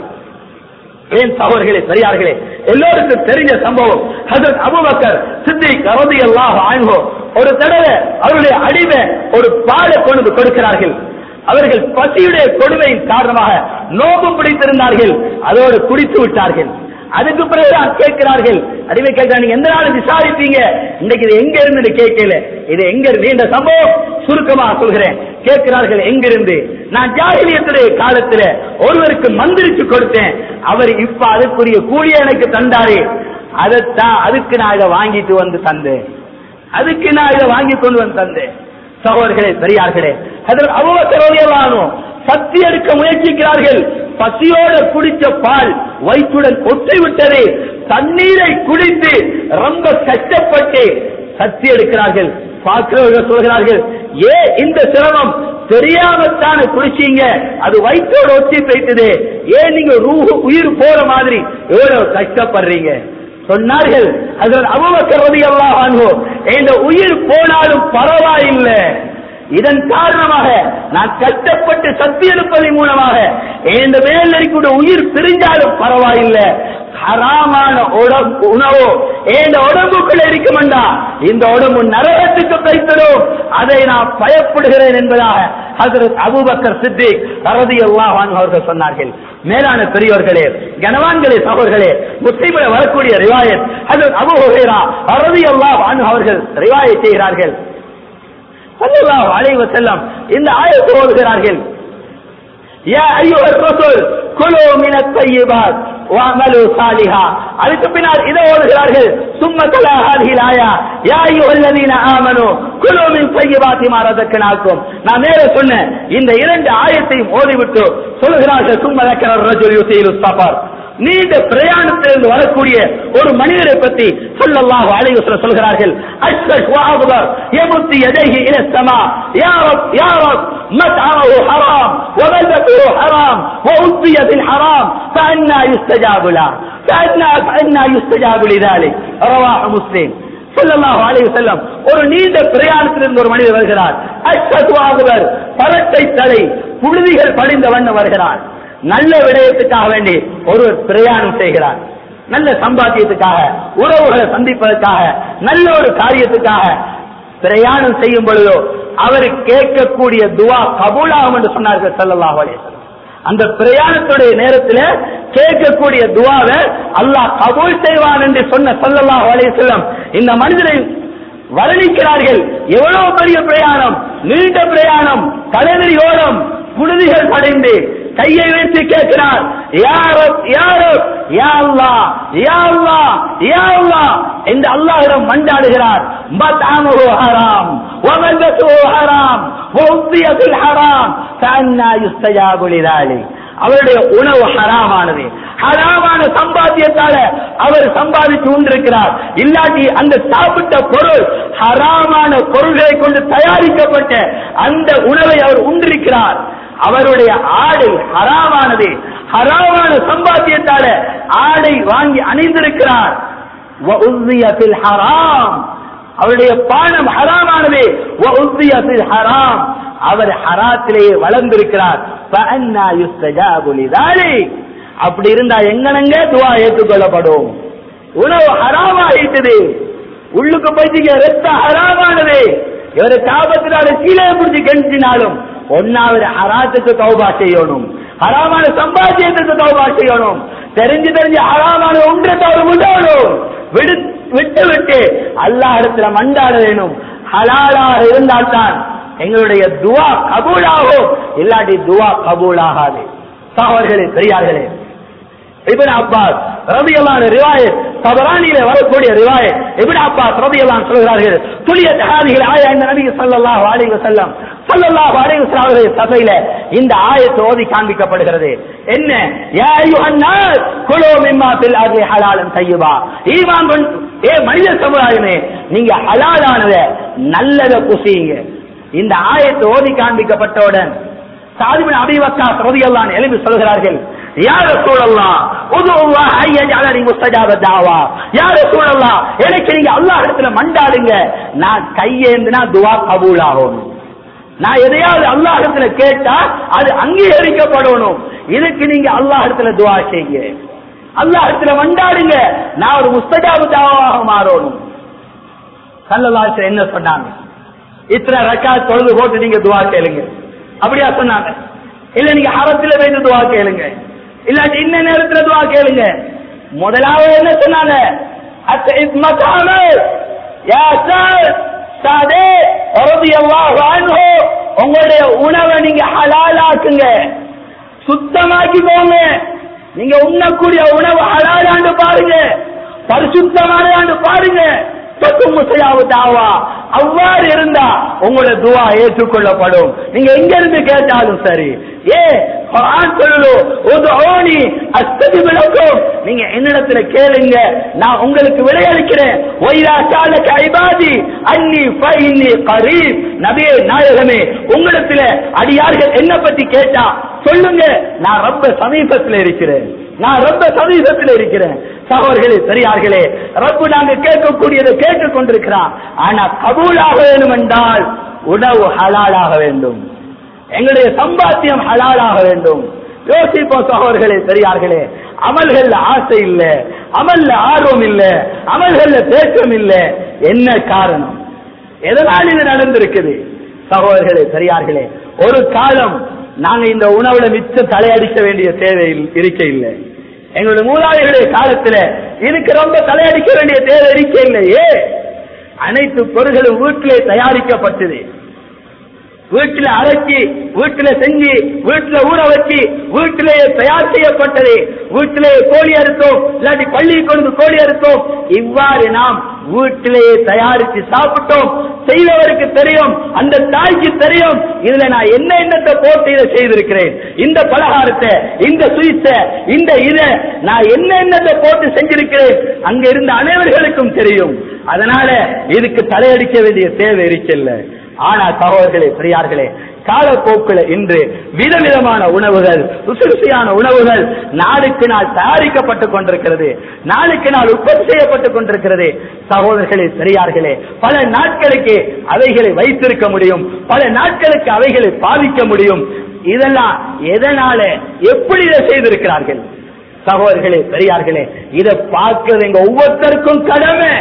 ஏன் சகோதரர்களே பெரியார்களே எல்லோருக்கும் தெரிஞ்ச சம்பவம் ஹசரத் அபூபக்கர் சித்திக் ரலியல்லாஹு அன்ஹு ஒரு தடவை அவருடைய அடிமை ஒரு பாலை கொண்டு வந்து கொடுக்கிறார்கள் அவர்கள் பசியுடைய கொடுமையின் காரணமாக நோம்பு பிடித்திருந்தார்கள் அதோடு குடித்து விட்டார்கள் அதுக்கு பிறகுதான் கேட்கிறார்கள் அடிமை கேட்கிறாங்க நீங்க எந்த நாள் விசாரிப்பீங்க இன்னைக்கு இது எங்க இருந்து கேட்கல இது எங்க இருந்து இந்த சம்பவம் சுருக்கமாக சொல்கிறேன் கேட்கிறார்கள் எங்கிருந்து நான் ஜாகிலியத்துடைய காலத்துல ஒருவருக்கு மந்திரிச்சு கொடுத்தேன் அவர் இப்ப அதுக்குரிய கூலிய எனக்கு தந்தாரு அதைத்தான் அதுக்கு நான் இதை வாங்கிட்டு வந்து தந்தேன் அதுக்கு நான் இதை வாங்கி கொண்டு வந்து தந்தேன் சகோதரர்களே பெரியார்களே அதில் அவ்வளவு சக்தி எடுக்க முயற்சிக்கிறார்கள் பசியோட குடிச்ச பால் வயிற்றுடன் ஒட்டி விட்டது தண்ணீரை குடித்து ரொம்ப கஷ்டப்பட்டு சக்தி எடுக்கிறார்கள் பார்க்கிறவர்கள் சொல்கிறார்கள் ஏ இந்த சிரமம் தெரியாமத்தான குடிச்சீங்க அது வயிற்றோட ஒட்டி போயிட்டது ஏன் நீங்க ரூஹு உயிர் போற மாதிரி எவ்வளவு கஷ்டப்படுறீங்க சொன்னார்கள் அதில் அபுபக்கர் ரலியல்லாஹு அன்ஹு இந்த உயிர் போனாலும் பரவாயில்லை இதன் காரணமாக நான் கஷ்டப்பட்டு சக்தி எடுப்பதன் மூலமாக இந்த மேல் இருக்கக்கூடிய உயிர் பிரிஞ்சாலும் பரவாயில்லை ஹராமான உடம்பு உணவோ இந்த உடம்புக்குள்ள இருக்குமெண்டா இந்த உடம்பு நரகத்துக்கு கைத்தரும் அதை நான் பயப்படுகிறேன் என்பதாக ஹசரத் அபூபக்கர் சித்திக் ரலியல்லாஹு அன்ஹு அவர்கள் சொன்னார்கள் மேலான பெரியோர்களே கனவான்களே சகோதரர்களே முஸ்லிமில் வரக்கூடிய ரிவாயத் ஹசரத் அபூ ஹுரைரா ரலியல்லாஹு அன்ஹு அவர்கள் ரிவாயத் செய்கிறார்கள் ஸல்லல்லாஹு அலைஹி வஸல்லம் இந்த ஆயத்தை ஓதுகிறார்கள் யா அய்யுஹர் ரசூல் குலு மினத் தய்யிபாத் வஅமலு சாலிஹா அதுக்கு பின்னால் இதை ஓதுகிறார்கள் சும்ம தலா ஹாதிஹில் ஆயா யா அய்யுஹல்லதீன ஆமனு குலு மின் தய்யிபாத்தி மா ரஸக்னாக்கும் நான் மேலே சொன்ன இந்த இரண்டு ஆயத்தையும் ஓதிவிட்டு சொல்கிறார்கள் சும்ம தக்கர ரஜுல் யுசீலு சஃபர் நீண்ட பிரயாணத்திலிருந்து வரக்கூடிய ஒரு மனிதரை பற்றி சொல்லல்லாஹு அலைஹி வஸல்லம் சொல்கிறார்கள் அஷ்ரஷ் வஅபர் யமுத்தி யதைஹி இல ஸமா யா ரப் யா ரப் மத்அமஹு ஹராம் وملبسه حرام وأوصي بالحرام فأنا يستجاب له فأنا فأنا يستجاب لذلك رواه مسلم ஸல்லல்லாஹு அலைஹி வஸல்லம் ஒரு நீண்ட பிரயாணத்திலிருந்து ஒரு மனிதர் வருகிறார் அஷ்ஹதுவாகுவர் பரட்டை தலை புழுதிகள் படிந்த வண்ணம் வருகிறார் நல்ல விடயத்துக்காக வேண்டி ஒருவர் பிரயாணம் செய்கிறார் நல்ல சம்பாத்தியத்துக்காக உறவுகளை சந்திப்பதற்காக நல்ல ஒரு காரியத்துக்காக பிரயாணம் செய்யும் பொழுதோ அவர் கேட்கக்கூடிய துவா கபூலாகும் என்று சொன்னார்கள் ஸல்லல்லாஹு அலைஹி வஸல்லம் அந்த பிரயாணத்துடைய நேரத்தில் கேட்கக்கூடிய துவாவை அல்லாஹ் கபூல் செய்வான் என்று சொன்ன ஸல்லல்லாஹு அலைஹி வஸல்லம் இந்த மனிதனை வர்ணிக்கிறார்கள் எவ்வளவு பெரிய பிரயாணம் நீண்ட பிரயாணம் தலைவரியோடம் புழுதிகள் படைந்து கையை வைத்து கேட்கிறார் யாரோ யாரோ யா அல்லாஹ் யா அல்லாஹ் யா அல்லாஹ் என்று அல்லாஹ்விடம் மண்டாடுகிறார் மத்அமுஹு ஹராம் وملبسه حرام وغذي بالحرام فأنا يستجاب لذلك அவருடைய உணவு ஹராமானது ஹராமான சம்பாத்தியத்தால அவர் சம்பாதிச்சு கொண்டிருக்கிறார் இல்லாட்டி அந்த சாப்பிட்ட பொருள் ஹராமான பொருள்களை கொண்டு தயாரிக்கப்பட்ட அந்த உணவை அவர் உண்டிருக்கிறார் அவருடைய ஆடை ஹராமானது ஹராமான சம்பாத்தியத்தால ஆடை வாங்கி அணிந்திருக்கிறார் وَأُذِّيَ فِي الْحَرَامِ அவருடைய பானம் ஹராமானது وَأُذِّيَ فِي الْحَرَامِ அவர் ஹராத்திலேயே வளர்ந்திருக்கிறார் فَأَنَّى يُسْتَجَابُ لِذَلِكَ அப்படி இருந்தா எங்கனங்க துவா ஏற்றுக்கொள்ளப்படும் உணவு ஹராமாயிட்டது உள்ளுக்கு போயிட்டு ரத்த ஹராமானது இவரு காபத்தினால கீழே பிடிச்சி கெஞ்சினாலும் ஒன்னாவது ஹராத்துக்கு தௌபா செய்யணும் ஹராமான சம்பாத்தியத்துக்கு தௌபா செய்யணும் தெரிஞ்சு தெரிஞ்சு ஹராமான ஒன்றை தவறு விடணும் விடு விட்டு விட்டு அல்லாஹ் இடத்துல மண்டாட வேணும் ஹலாலாக இருந்தால்தான் எங்களுடைய துவா கபூலாகும் இல்லாட்டி துவா கபூலாகாது சகோதரர்களே பெரியார்களே இபின் அப்பாஸ் ரபியல்லான ரிவாயத் தபரானியில வரக்கூடிய ரிவாயத் இபின் அப்பாஸ் ரபியல்லான் சொல்கிறார்கள் துளிய தகாதிகள் ஆயா இந்த நபி ஸல்லல்லாஹு அலைஹி வஸல்லம் ஸல்லல்லாஹு அலைஹி வஸல்லம் அவருடைய சபையில இந்த ஆயத்து ஓதி காண்பிக்கப்படுகிறது என்ன யா அய்யுஹன் நாஸ் குலு மிம்மா ஃபில் அர்லி ஹலாலன் தய்யிபா ஈமான் கொண்டு ஏ மனித சமுதாயமே நீங்க ஹலாலானத நல்லத குசியுங்க இந்த ஆயத்து ஓதி காண்பிக்கப்பட்டவுடன் சாதிபின் அபிவக்காஸ் ரதியல்லான் எழுப்பி சொல்கிறார்கள் யார சூழல்லாம் உதுவா ஐயஜாலி முஸ்தஜாப தாவா யார சூழல்லாம் எனக்கு நீங்க அல்லாஹ் இடத்துல மண்டாடுங்க நான் கையேந்தினா துவா கபூல் ஆகும் நான் எதையாவது அல்லாஹ் இடத்துல கேட்டா அது அங்கீகரிக்கப்படணும் இதுக்கு நீங்க அல்லாஹ் இடத்துல துவா செய்யுங்க அல்லாஹ் இடத்துல மண்டாடுங்க நான் ஒரு முஸ்தஜாபு தாவாக மாறணும் சல்லல்லாஹு என்ன சொன்னாங்க இத்தனை ரக்கா தொழுது போட்டு நீங்க துவா கேளுங்க அப்படியா சொன்னாங்க இல்ல நீங்க ஹரத்துல வைத்து துவா கேளுங்க இல்லாட்டி இன்ன நேரத்துல துவா கேளுங்க முதலாவது என்ன சொன்னாங்க அத்த மத்தாம யா சார் சாதே ரலியல்லாஹு அன்ஹு உங்களுடைய உணவை நீங்க ஹலாலாக்குங்க சுத்தமாக்கிக்கோங்க நீங்க உண்ணக்கூடிய உணவு ஹலாலாண்டு பாருங்க பரிசுத்தமானதாண்டு பாருங்க தொக்கும் முசையாவு தாவா அவ்வாறு இருந்தா உங்களோட துவா ஏற்றுக்கொள்ளப்படும் நீங்க எங்க இருந்து கேட்டாலும் சரி ஏ குர்ஆன் சொல்லுது உதுஊனி அஸ்தஜிப் லக்கும் நீங்க என்னிடத்துல கேளுங்க நான் உங்களுக்கு விடையளிக்கிறேன் வைரா சாலக இபாதி அன்னி ஃபைன்னி கரீப் நபியே நாயகமே உங்களிடத்துல அடியார்கள் என்ன பத்தி கேட்டா சொல்லுங்க நான் ரொம்ப சமீபத்தில் இருக்கிறேன் நான் ரொம்ப சமீபத்தில் இருக்கிறேன் சகோதரர்களே பெரியார்களே ரப்பு நாங்க கேட்கக்கூடியதை கேட்டுக் கொண்டிருக்கிறான் ஆனா கபூலாக வேண்டும் என்றால் உணவு ஹலாலாக வேண்டும் எங்களுடைய சம்பாத்தியம் ஹலாலாக வேண்டும் யோசிப்போம் சகோதரர்களே பெரியார்களே அமல்கள்ல ஆசை இல்ல அமல்ல ஆர்வம் இல்ல அமல்கள்ல தேக்கம் இல்ல என்ன காரணம் எதனால் இது நடந்திருக்குது சகோதரர்களே பெரியார்களே ஒரு காலம் நாங்க இந்த உணவுல மிச்சம் தலையடிக்க வேண்டிய தேவை இல்- இருக்க இல்லை எங்களுடைய மூதாதைகளுடைய காலத்துல இதுக்கு ரொம்ப தலையடிக்க வேண்டிய தேவை இருக்க இல்லையே அனைத்து பொருள்களும் வீட்டிலே தயாரிக்கப்பட்டது வீட்டுல அரைச்சி வீட்டுல செஞ்சு வீட்டுல ஊற வச்சு வீட்டிலே தயார் செய்யப்பட்டது வீட்டிலே கோழி அறுத்தோம் இல்லாட்டி பள்ளிக்கு கொண்டு கோழி அறுத்தோம் இவ்வாறு நாம் வீட்டிலேயே தயாரித்து சாப்பிட்டோம் செய்தவருக்கு தெரியும் அந்த தாய்க்கு தெரியும் இதுல நான் என்ன என்னத்தை போட்டு இதை செய்திருக்கிறேன் இந்த பலகாரத்தை இந்த சுவிச்ச இந்த இதை நான் என்ன என்னத்தை போட்டு செஞ்சிருக்கிறேன் அங்க இருந்த அனைவர்களுக்கும் தெரியும் அதனால இதுக்கு தலையடிக்க வேண்டிய தேவை இருக்கல்ல ஆனா சகோதரர்களே பெரியார்களே காலப்போக்கில் இன்று விதவிதமான உணவுகள் ருசி ருசியான உணவுகள் நாளுக்கு நாள் தயாரிக்கப்பட்டுக் கொண்டிருக்கிறது நாளுக்கு நாள் உற்பத்தி செய்யப்பட்டுக் கொண்டிருக்கிறது சகோதரர்களே பெரியார்களே பல நாட்களுக்கு அவைகளை வைத்திருக்க முடியும் பல நாட்களுக்கு அவைகளை பாவிக்க முடியும் இதெல்லாம் எதனால எப்படி இதை செய்திருக்கிறார்கள் சகோதரர்களே பெரியார்களே இதை பார்க்கிறது எங்க ஒவ்வொருத்தருக்கும் கடமை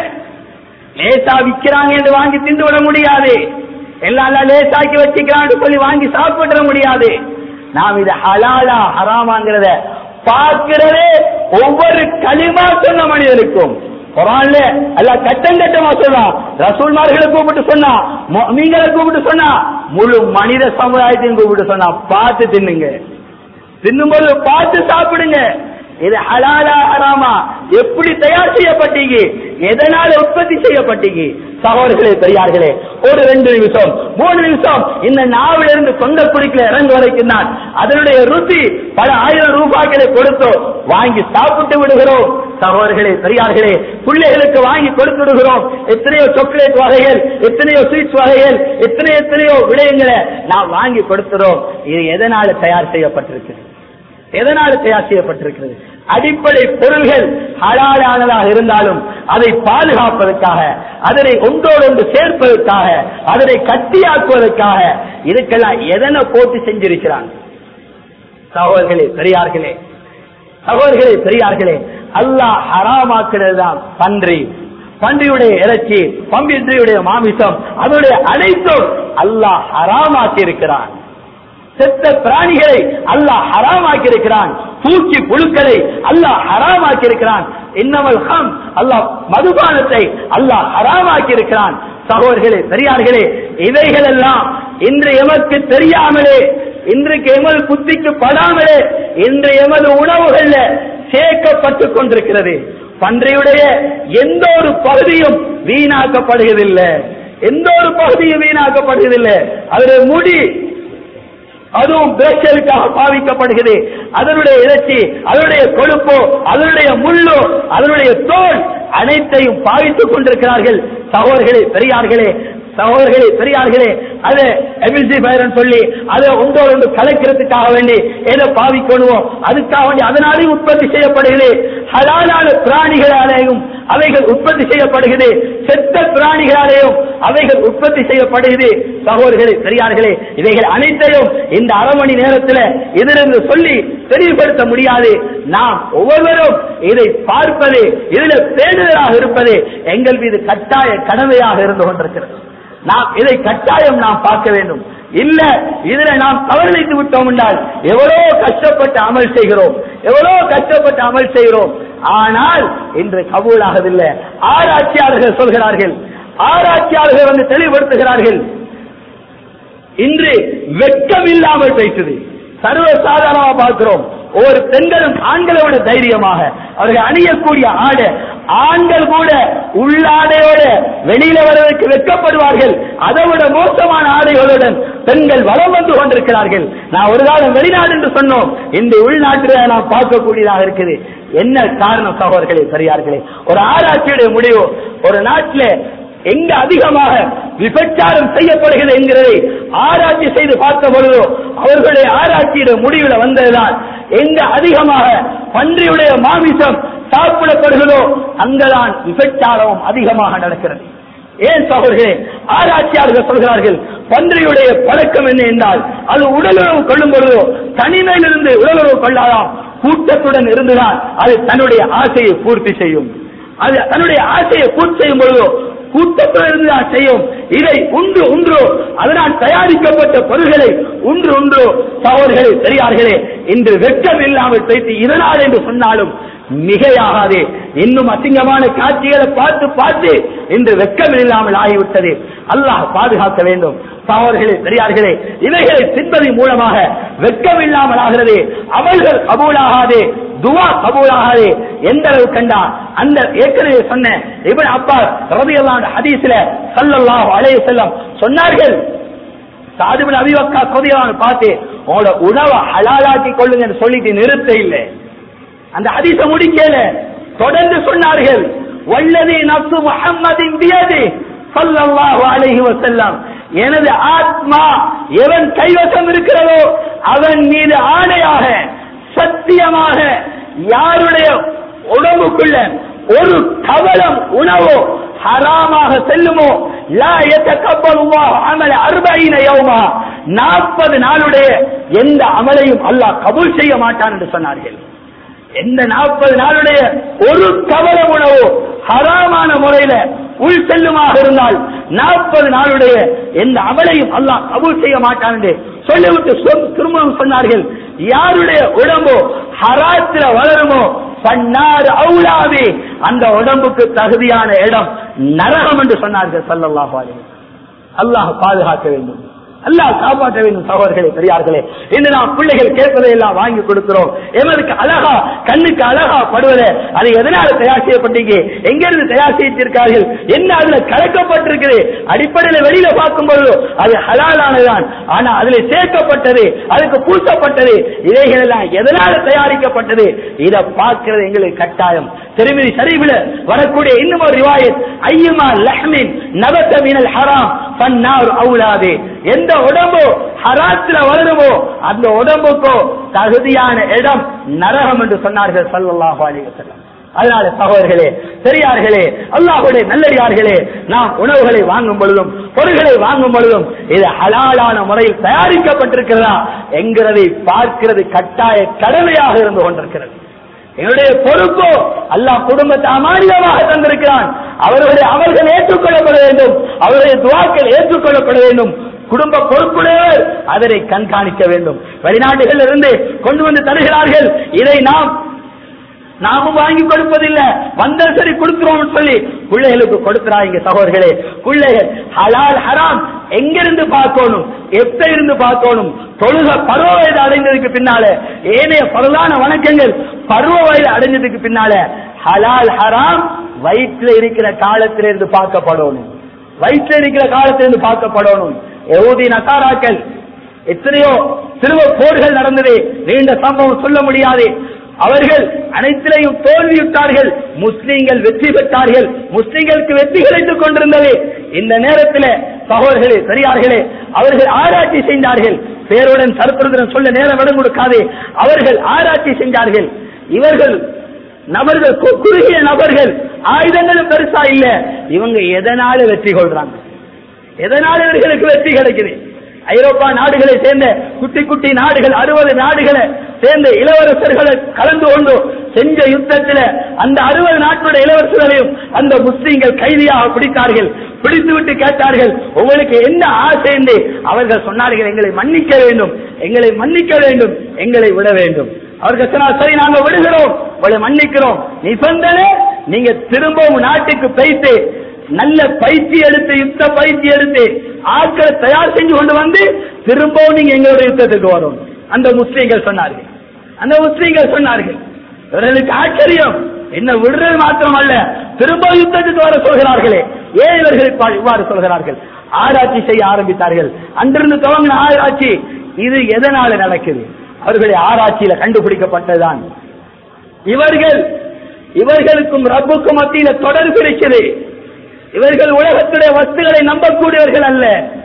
லேசா விக்கிறாங்க என்று வாங்கி திண்டு விட முடியாது எல்லாம் லேசாக்கி வச்சுக்கிறான்னு சொல்லி வாங்கி சாப்பிட முடியாது நாம் இது ஹலாலா ஹராமாங்கிறத பார்க்கிறதே ஒவ்வொரு களிமா சொன்ன மனிதனுக்கும் குரான்ல எல்லாம் கட்டம் கட்டமா சொல்றான் ரசூல்மார்களை கூப்பிட்டு சொன்னா மீங்களை கூப்பிட்டு சொன்னா முழு மனித சமுதாயத்தையும் கூப்பிட்டு சொன்னா பார்த்து தின்னுங்க தின்னும்போது பார்த்து சாப்பிடுங்க இது ஹலாலா ஹராமா எப்படி தயார் செய்யப்பட்டீங்க எதனால உற்பத்தி செய்யப்பட்டீங்க சகோதரர்களே பெரியார்களே ஒரு ரெண்டு நிமிஷம் மூணு நிமிஷம் இந்த நாவில இருந்து சொந்த குடிக்கல இறங்கு வரைக்கும் தான் அதனுடைய ருசி பல ஆயிரம் ரூபாய்களை கொடுத்தோ வாங்கி சாப்பிட்டு விடுகிறோம் சகோதரர்களே பெரியார்களே பிள்ளைகளுக்கு வாங்கி கொடுத்து விடுகிறோம் எத்தனையோ சாக்லேட் வகைகள் எத்தனையோ ஸ்வீட்ஸ் வகைகள் எத்தனையோ எத்தனையோ விடயங்களை நாம் வாங்கி கொடுக்கிறோம் இது எதனால தயார் செய்யப்பட்டிருக்கிறது எதனால தயார் செய்யப்பட்டிருக்கிறது அடிப்படை பொருள்கள் ஹலாலானதாக இருந்தாலும் அதை பாதுகாப்பதற்காக அதனை ஒன்றோடு ஒன்று சேர்ப்பதற்காக அதனை கட்டியாக்குவதற்காக இதுக்கெல்லாம் எதனை போட்டு செஞ்சிருக்கிறாங்க சகோதரர்களே பெரியார்களே சகோதரர்களே பெரியார்களே அல்லாஹ் ஹராமாக்குறது தான் பன்றி பன்றியுடைய இறைச்சி பம்பின்றியுடைய மாமிசம் அதனுடைய அனைத்தும் அல்லாஹ் ஹராமாக்கி இருக்கிறான் செத்த பிராணிகளை அல்லாஹ் ஹராமாக்கி இருக்கிறான் பூச்சி புழுக்களை அல்லாஹ் ஹராமாக்கி இருக்கிறான் இன்னமல் ஹம் அல்லாஹ் மதுபானத்தை அல்லாஹ் ஹராமாக்கி இருக்கிறான் சகோதரர்களே பெரியார்களே இவைகள் எல்லாம் இன்று எமக்கு தெரியாமலே இன்றைக்கு எமது புத்திக்கு படாமலே இன்று எமது உணவுகள்ல சேர்க்கப்பட்டுக் கொண்டிருக்கிறது பன்றையுடைய எந்த ஒரு பகுதியும் வீணாக்கப்படுவதில்லை எந்த ஒரு பகுதியும் வீணாக்கப்படுவதில்லை அதனுடைய முடி அதுவும் பேச்சலுக்காக பாவிக்கப்படுகிறது அதனுடைய இறைச்சி அதனுடைய கொழுப்போ அதனுடைய முள்ளோ அதனுடைய தோல் அனைத்தையும் பாவித்துக் கொண்டிருக்கிறார்கள் சகோதரர்களே பெரியார்களே சகோதரர்களே பெரியார்களே அது எமில்சி பயிரன் சொல்லி அதை ஒன்றோடு ஒன்று கலக்கிறதுக்காக வேண்டி ஏதோ பாவிக்கணுவோம் அதுக்காக வேண்டி அதனாலேயும் உற்பத்தி செய்யப்படுகிறது ஹலாலான பிராணிகளாலேயும் அவைகள் உற்பத்தி செய்யப்படுகிறது செத்த பிராணிகளாலேயும் அவைகள் உற்பத்தி செய்யப்படுகிறது சகோதரர்களே பெரியார்களே இவைகள் அனைத்தையும் இந்த அரை மணி நேரத்தில் இதிலிருந்து சொல்லி தெளிவுபடுத்த முடியாது நாம் ஒவ்வொருவரும் இதை பார்ப்பது இதில் பேணுதலாக இருப்பது எங்கள் மீது கட்டாய கடமையாக இருந்து கொண்டிருக்கிறது நாம் இதை கட்டாயம் நாம் பார்க்க வேண்டும் இல்ல இதுல நாம் தவறிழைத்து விட்டோம் என்றால் எவ்வளவு கஷ்டப்பட்டு அமல் செய்கிறோம் எவ்வளவு கஷ்டப்பட்டு அமல் செய்கிறோம் ஆனால் இன்று கபூலாகவில்லை ஆராய்ச்சியாளர்கள் சொல்கிறார்கள் ஆராய்ச்சியாளர்கள் வந்து தெளிவுபடுத்துகிறார்கள் இன்று வெட்கம் இல்லாமல் பேசுது சர்வ சாதாரணமா பார்க்கிறோம் ஒவ்வொரு பெண்களும் ஆண்களை விட தைரியமாக அவர்கள் அணியக்கூடிய ஆடை ஆண்கள் கூட உள்ளாடையோட வெளியில வருவதற்கு வெட்கப்படுவார்கள் அதை விட மோசமான ஆடைகளுடன் பெண்கள் வளம் வந்து கொண்டிருக்கிறார்கள் நான் ஒரு காலம் வெளிநாடு என்று சொன்னோம் இந்த உள்நாட்டில நாம் பார்க்கக்கூடியதாக இருக்குது என்ன காரணம் சகோதரர்களே பெரியார்களே ஒரு ஆராய்ச்சியுடைய முடிவு ஒரு நாட்டில் எங்க அதிகமாக விபச்சாரம் செய்யப்படுகிறது என்கிறதை ஆராய்ச்சி செய்து பார்த்த பொழுதோ அவர்களுடைய ஆராய்ச்சியுடைய முடிவில் வந்ததுதான் எங்க அதிகமாக பன்றியுடைய மாமிசம் சாப்பிடப்படுகிறதோ அங்கதான் விபச்சாரமும் அதிகமாக நடக்கிறது ஏன் சகோதரர்களே ஆராய்ச்சியாளர்கள் சொல்கிறார்கள் பன்றியுடைய பழக்கம் என்ன என்றால் அது உடலுறவு கொள்ளும் பொழுதோ தனிமையிலிருந்து உடலுறவு கொள்ளாதாம் கூட்டத்துடன் இருந்துதான் அது தன்னுடைய ஆசையை பூர்த்தி செய்யும் அது தன்னுடைய ஆசையை பூர்த்தி செய்யும் பொழுதோ கூட்டத்திலிருந்து தான் செய்யும் இதை உண்டு உன்றோ அதனால் தயாரிக்கப்பட்ட பொருள்களை உன்று உன்றோ சகோதரர்களே பெரியார்களே இன்று வெட்கம் இல்லாமல் பேசி இதனால் என்று சொன்னாலும் மிகையாகாதே இன்னும் அசிங்கமான காட்சிகளை பார்த்து பார்த்து இன்று வெட்கம் இல்லாமல் ஆகிவிட்டது அல்லாஹ் பாதுகாக்க வேண்டும் சகோதரர்களே பெரியார்களே இவைகளை தின்பதன் மூலமாக வெட்கம் இல்லாமல் ஆகிறது அமல்கள் கபூலாகாதே துவா கபூலாகாதே எந்த அளவு கண்டா அந்த ஏற்கனவே சொன்ன இவன் அப்பா ரபியல்லான் ஹதீஸ்ல சல்லல்லாஹு அலைஹி வஸல்லம் சொன்னார்கள் சாதுபின் அபிவக்கா கொதியலான்னு பார்த்து உங்களோட உணவை ஹலாலாக்கி கொள்ளுங்கன்னு சொல்லிட்டு நிறுத்த இல்லை அந்த ஹதீஸ முடிக்கல தொடர்ந்து சொன்னார்கள் வல்லதி நப்சு முஹம்மதின் பியதி ஸல்லல்லாஹு அலைஹி வஸல்லம் எனது ஆத்மா எவன் கைவசம் இருக்கிறதோ அவன் மீது ஆணையாக சத்தியமாக யாருடைய உடம்புக்குள்ள ஒரு கவலம் உணவோ ஹராமாக செல்லுமோ லா யதகப்பலுல்லாஹு அமல 40 யௌமா 40 நாளுடைய எந்த அமலையும் அல்லாஹ் கபூல் செய்ய மாட்டான் என்று சொன்னார்கள் எந்த நாற்பது நாளுடைய ஒரு கவல உணவோ ஹராமான முறையில உள் செல்லுமாக இருந்தால் நாற்பது நாளுடைய எந்த அமலையும் அல்லாஹ் கபூல் செய்ய மாட்டான் என்று சொல்லிவிட்டு சொல்- திரும்பவும் சொன்னார்கள் யாருடைய உடம்போ ஹராத்திர வளருமோ பன்னாறு அவுலாவே அந்த உடம்புக்கு தகுதியான இடம் நரகம் என்று சொன்னார்கள் ஸல்லல்லாஹு அலைஹி வஸல்லம். அல்லாஹ் பாதுகாக்க வேண்டும் அல்லாஹ் காப்பாற்ற வேண்டும் சகோதரர்களே பெரியார்களே இன்று நாம் பிள்ளைகள் கேட்பதை எல்லாம் வாங்கி கொடுக்கிறோம் எவருக்கு அழகா கண்ணுக்கு அழகா படுவதை அது எதனால தயார் செய்யப்பட்டீங்க எங்கிருந்து தயார் செய்திருக்கார்கள் என்ன அதுல கலக்கப்பட்டிருக்குது அடிப்படையில வெளியில பார்க்கும்போது அது ஹலாலானதுதான் ஆனா அதுல சேர்க்கப்பட்டது அதுக்கு பூசப்பட்டது இவைகள் எல்லாம் எதனால தயாரிக்கப்பட்டது இதை பார்க்கிறது எங்களுக்கு கட்டாயம் திருமதி சரிவில் வரக்கூடிய இன்னும் ஒரு ரிவாயத் ஐயமா லஹ்மின் நபத்த மினல் ஹராம் பன்னார் அவுலாதே எந்த உடம்போ ஹராத்துல வளருமோ அந்த உடம்புக்கோ தகுதியான இடம் நரகம் என்று சொன்னார்கள் ஸல்லல்லாஹு அலைஹி வஸல்லம் அதனால சகோதரர்களே பெரியார்களே அல்லாஹ்வுடைய நல்லடியார்களே நாம் உணவுகளை வாங்கும் பொழுதும் பொருள்களை வாங்கும் பொழுதும் இது ஹலாலான முறையில் தயாரிக்கப்பட்டிருக்கிறதா என்கிறதை பார்க்கிறது கட்டாய கடமையாக இருந்து கொண்டிருக்கிறது என்னுடைய பொறுப்போ அல்லாஹ் குடும்பத்தை அமானிதமாக தந்திருக்கிறான் அவர்களுடைய அவர்கள் ஏற்றுக்கொள்ளப்பட வேண்டும் அவருடைய துவாக்கள் ஏற்றுக்கொள்ளப்பட வேண்டும் குடும்ப பொறுப்புடையவர் அதனை கண்காணிக்க வேண்டும் வெளிநாடுகளில் இருந்து கொண்டு வந்து தருகிறார்கள் இதை நாம் நாமும் வாங்கி கொடுப்பதில்லை வந்த சரி கொடுக்கிறோம் சொல்லி பிள்ளைகளுக்கு கொடுக்கிறாங்க சகோதரர்களே பிள்ளைகள் ஹலால் ஹராம் எங்கிருந்து பார்க்கணும் எப்ப இருந்து பார்க்கணும் தொழுக பருவ வயது அடைந்ததுக்கு பின்னால ஏனைய பரவான வணக்கங்கள் பருவ வயது அடைஞ்சதுக்கு பின்னால ஹலால் ஹராம் வயிற்றுல இருக்கிற காலத்திலிருந்து பார்க்கப்படணும் வயிற்றுல இருக்கிற காலத்திலிருந்து பார்க்கப்படணும் எவ்வளவு நசாராக்கள் எத்தனையோ சிறுவ போர்கள் நடந்தது நீண்ட சம்பவம் சொல்ல முடியாது அவர்கள் அனைத்திலையும் தோல்வியுற்றார்கள் முஸ்லீம்கள் வெற்றி பெற்றார்கள் முஸ்லீம்களுக்கு வெற்றி கிடைத்துக் கொண்டிருந்தது இந்த நேரத்தில் சகோதரர்களே பெரியார்களே அவர்கள் ஆராய்ச்சி செய்தார்கள் பேருடன் சரித்திரத்துடன் சொல்ல நேரம் இடம் கொடுக்காது அவர்கள் ஆராய்ச்சி செஞ்சார்கள் இவர்கள் நபர்கள் கு- குறுகிய நபர்கள் ஆயுதங்களும் பெருசா இல்ல இவங்க எதனால வெற்றி கொள்றாங்க எதனால இவர்களுக்கு வெற்றி கிடைக்குது ஐரோப்பா நாடுகளை சேர்ந்த குட்டி குட்டி நாடுகள் அறுபது நாடுகளை சேர்ந்த இளவரசர்களை கலந்து கொண்டு செஞ்ச யுத்தத்தில் அந்த அறுபது நாட்டுடைய இளவரசர்களையும் அந்த முஸ்லீம்கள் கைதியாக பிடித்தார்கள் பிடித்து விட்டு கேட்டார்கள் உங்களுக்கு என்ன ஆசை என்று அவர்கள் சொன்னார்கள் எங்களை மன்னிக்க வேண்டும் எங்களை மன்னிக்க வேண்டும் எங்களை விட வேண்டும் அவர்கள் சொன்னார் சரி நாங்க விடுகிறோம் உங்களை மன்னிக்கிறோம் நிபந்தனை நீங்க திரும்பவும் நாட்டுக்கு போயிட்டு நல்ல பயிற்சி எடுத்து யுத்த பயிற்சி எடுத்து ஆட்களை தயார் செஞ்சு கொண்டு வந்து திரும்பவும் நீங்க எங்களுடைய யுத்தத்துக்கு வரும் அந்த முஸ்லீம்கள் சொன்னார்கள் அந்த முஸ்லீம்கள் சொன்னார்கள் இவர்களுக்கு ஆச்சரியம் என்ன விடுறது மாத்திரமல்ல திரும்ப யுத்தத்துக்கு வர சொல்கிறார்களே ஏன் இவர்கள் இப்ப இவ்வாறு சொல்கிறார்கள் ஆராய்ச்சி செய்ய ஆரம்பித்தார்கள் அன்றிருந்து துவங்கின ஆராய்ச்சி இது எதனால நடக்குது அவர்களுடைய ஆராய்ச்சியில கண்டுபிடிக்கப்பட்டதுதான் இவர்கள் இவர்களுக்கும் ரப்புக்கும் மத்தியில தொடர்பு இருக்கிறது இவர்கள் உலகத்துடைய வஸ்துகளை நம்பக்கூடியவர்கள் அல்ல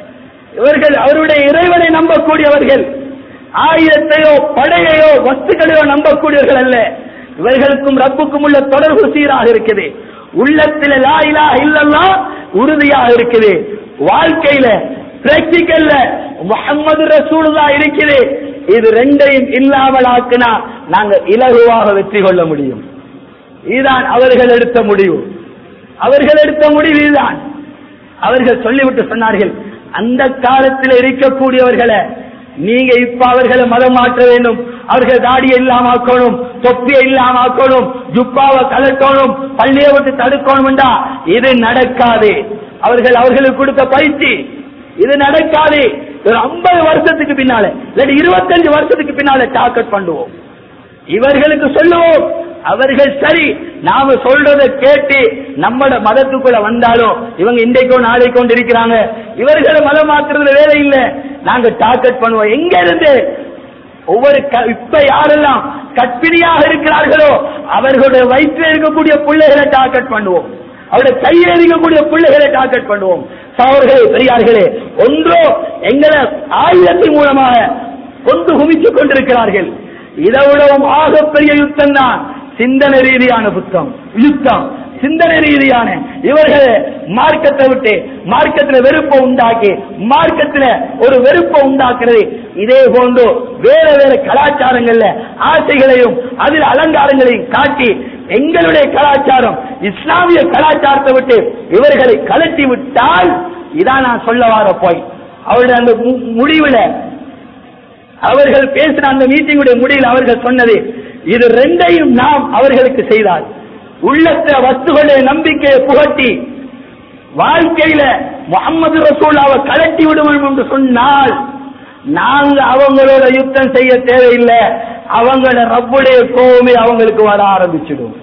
இவர்கள் அவருடைய இறைவனை நம்பக்கூடியவர்கள் ஆயுதத்தையோ படையையோ வஸ்துகளையோ நம்பக்கூடியவர்கள் அல்ல இவர்களுக்கும் ரப்புக்கும் உள்ள தொடர்பு சீராக இருக்குது உள்ளத்தில் லா இலாஹ இல்லல்லா உறுதியாக இருக்குது வாழ்க்கையில பிராக்டிக்கல்ல முகமது ரசூலுல்லா இருக்குது இது ரெண்டையும் இல்லாமல் ஆக்கினா நாங்க இலகுவாக வெற்றி கொள்ள முடியும் இதுதான் அவர்கள் எடுத்த முடிவு அவர்கள் எடுத்த முடிவு இதுதான் அவர்கள் சொல்லிவிட்டு சொன்னார்கள் அந்த காலத்தில் இருக்கக்கூடியவர்களை நீங்க இப்ப அவர்களை மதம் மாற்ற வேண்டும் அவர்கள் தாடியை இல்லாம ஆக்கணும் தொப்பியை இல்லாம ஆக்கணும் ஜுப்பாவை கலட்டணும் பள்ளியை விட்டு தடுக்கணும் என்றா இது நடக்காது அவர்கள் அவர்களுக்கு கொடுத்த பயிற்சி இது நடக்காது ஒரு ஐம்பது வருஷத்துக்கு பின்னால இல்லாட்டி இருபத்தஞ்சு வருஷத்துக்கு பின்னால டார்கெட் பண்ணுவோம் இவர்களுக்கு சொல்லுவோம் அவர்கள் சரி நாம சொல்றதை கேட்டு நம்மட மதத்துக்குள்ள வந்தாலும் இவங்க இன்றைக்கோ நாளைக்கோ இருக்கிறாங்க இவர்களை மதம் மாத்துறதுல வேலை இல்ல நாங்க டார்கெட் பண்ணுவோம் எங்க இருந்து ஒவ்வொரு க- இப்ப யாரெல்லாம் கற்பிணியாக இருக்கிறார்களோ அவர்களுடைய வயிற்றில் இருக்கக்கூடிய பிள்ளைகளை டார்கெட் பண்ணுவோம் அவருடைய கையில் இருக்கக்கூடிய பிள்ளைகளை டார்கெட் பண்ணுவோம் சகோதரர்களே பெரியார்களே ஒன்றோ எங்களை ஆயுதத்தின் மூலமாக கொண்டு குவித்துக் கொண்டிருக்கிறார்கள் இதை விடவும் ஆகப்பெரிய யுத்தம் தான் சிந்தனை ரீதியான புத்தம் யுத்தம் சிந்தனை ரீதியான இவர்கள் மார்க்கத்தை விட்டு மார்க்கத்துல வெறுப்பை உண்டாக்கி மார்க்கத்துல ஒரு வெறுப்பை உண்டாக்குறது இதே போன்று வேற வேற கலாச்சாரங்கள்ல ஆசைகளையும் அதில் அலங்காரங்களையும் காட்டி எங்களுடைய கலாச்சாரம் இஸ்லாமிய கலாச்சாரத்தை விட்டு இவர்களை கலட்டி விட்டால் இதான் நான் சொல்ல வர போய் அவருடைய அந்த மு- முடிவுல அவர்கள் பேசின அந்த மீட்டிங்குடைய முடிவில் அவர்கள் சொன்னது இது ரெண்டையும் நாம் அவர்களுக்கு செய்தால் உள்ளத்த வஸ்துகளுடைய நம்பிக்கையை புகட்டி வாழ்க்கையில முகமது ரசூலாவை கலட்டி விடுவோம் என்று சொன்னால் நாங்க அவங்களோட யுத்தம் செய்ய தேவையில்லை அவங்கள ரப்புடைய கோவமே அவங்களுக்கு வர ஆரம்பிச்சிடும்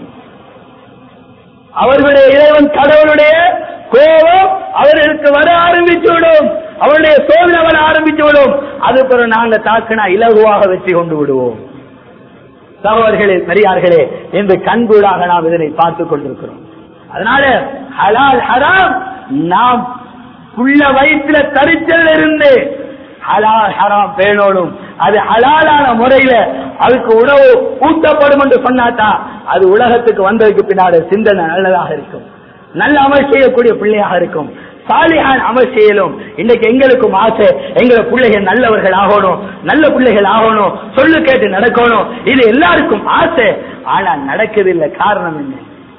அவர்களுடைய இறைவன் கடவுளுடைய கோபம் அவர்களுக்கு வர ஆரம்பித்து விடும் அவருடைய சோதனை வர ஆரம்பித்து விடும் அது பிறகு நாங்க தாக்கினா இலகுவாக வெற்றி கொண்டு விடுவோம் சகோதரர்களே பெரியார்களே என்று கண்கூடாக நாம் இதனை பார்த்துக் கொண்டிருக்கிறோம் அதனால ஹலால் ஹராம் நாம் புள்ள வயிற்றுல தரிச்சல் இருந்து ஹலால் ஹராம் பேணோடும் அது ஹலாலான முறையில அதுக்கு உணவு ஊட்டப்படும் என்று சொன்னாட்டா அது உலகத்துக்கு வந்ததுக்கு பின்னாடி சிந்தனை நல்லதாக இருக்கும் நல்ல அமல் செய்யக்கூடிய பிள்ளையாக இருக்கும் சாலிஹான் அமல் செய்யலும் இன்னைக்கு எங்களுக்கும் ஆசை எங்களை பிள்ளைகள் நல்லவர்கள் ஆகணும் நல்ல பிள்ளைகள் ஆகணும் சொல்லு கேட்டு நடக்கணும் இது எல்லாருக்கும் ஆசை ஆனா நடக்குதில்லை காரணம் என்ன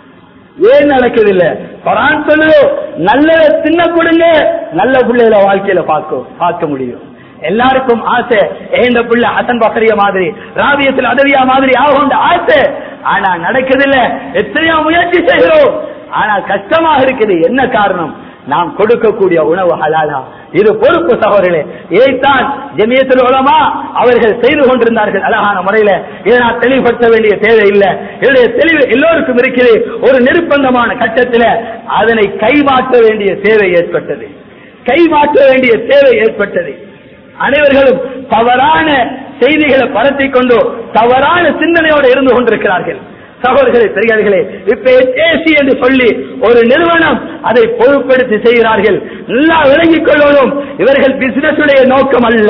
ஏன் நடக்குதில்லை குரான் சொல்லுதோ நல்லதை தின்ன கொடுங்க நல்ல பிள்ளைகளை வாழ்க்கையில பார்க்க பார்க்க முடியும் எல்லாருக்கும் ஆசை ஏந்த பிள்ளை ஹசன் பக்கரிய மாதிரி ராபியத்தில் அதவியா மாதிரி ஆகும் ஆசை ஆனா நடக்குதில்ல எத்தனையோ முயற்சி செய்கிறோம் ஆனா கஷ்டமாக இருக்குது என்ன காரணம் நாம் கொடுக்கக்கூடிய உணவு ஹலாலா இது பொறுப்பு சகோதரர்களே இதைத்தான் ஜமியத்தில் உலமா அவர்கள் செய்து கொண்டிருந்தார்கள் அழகான முறையில இதை நான் தெளிவுபடுத்த வேண்டிய தேவை இல்லை என்னுடைய தெளிவு எல்லோருக்கும் இருக்குது ஒரு நிர்பந்தமான கட்டத்தில் அதனை கைமாற்ற வேண்டிய தேவை ஏற்பட்டது கைமாற்ற வேண்டிய தேவை ஏற்பட்டது அனைவர்களும் தவறான செய்திகளை பரத்திக் கொண்டு தவறான சிந்தனையோடு இருந்து கொண்டிருக்கிறார்கள் சகோதரர்களே பெரியார்களே இப்ப ஏசி என்று சொல்லி ஒரு நிறுவனம் அதை பொறுப்படுத்தி செய்கிறார்கள் நல்லா விளங்கிக் கொள்ளணும் இவர்கள் பிசினஸ் உடைய நோக்கம் அல்ல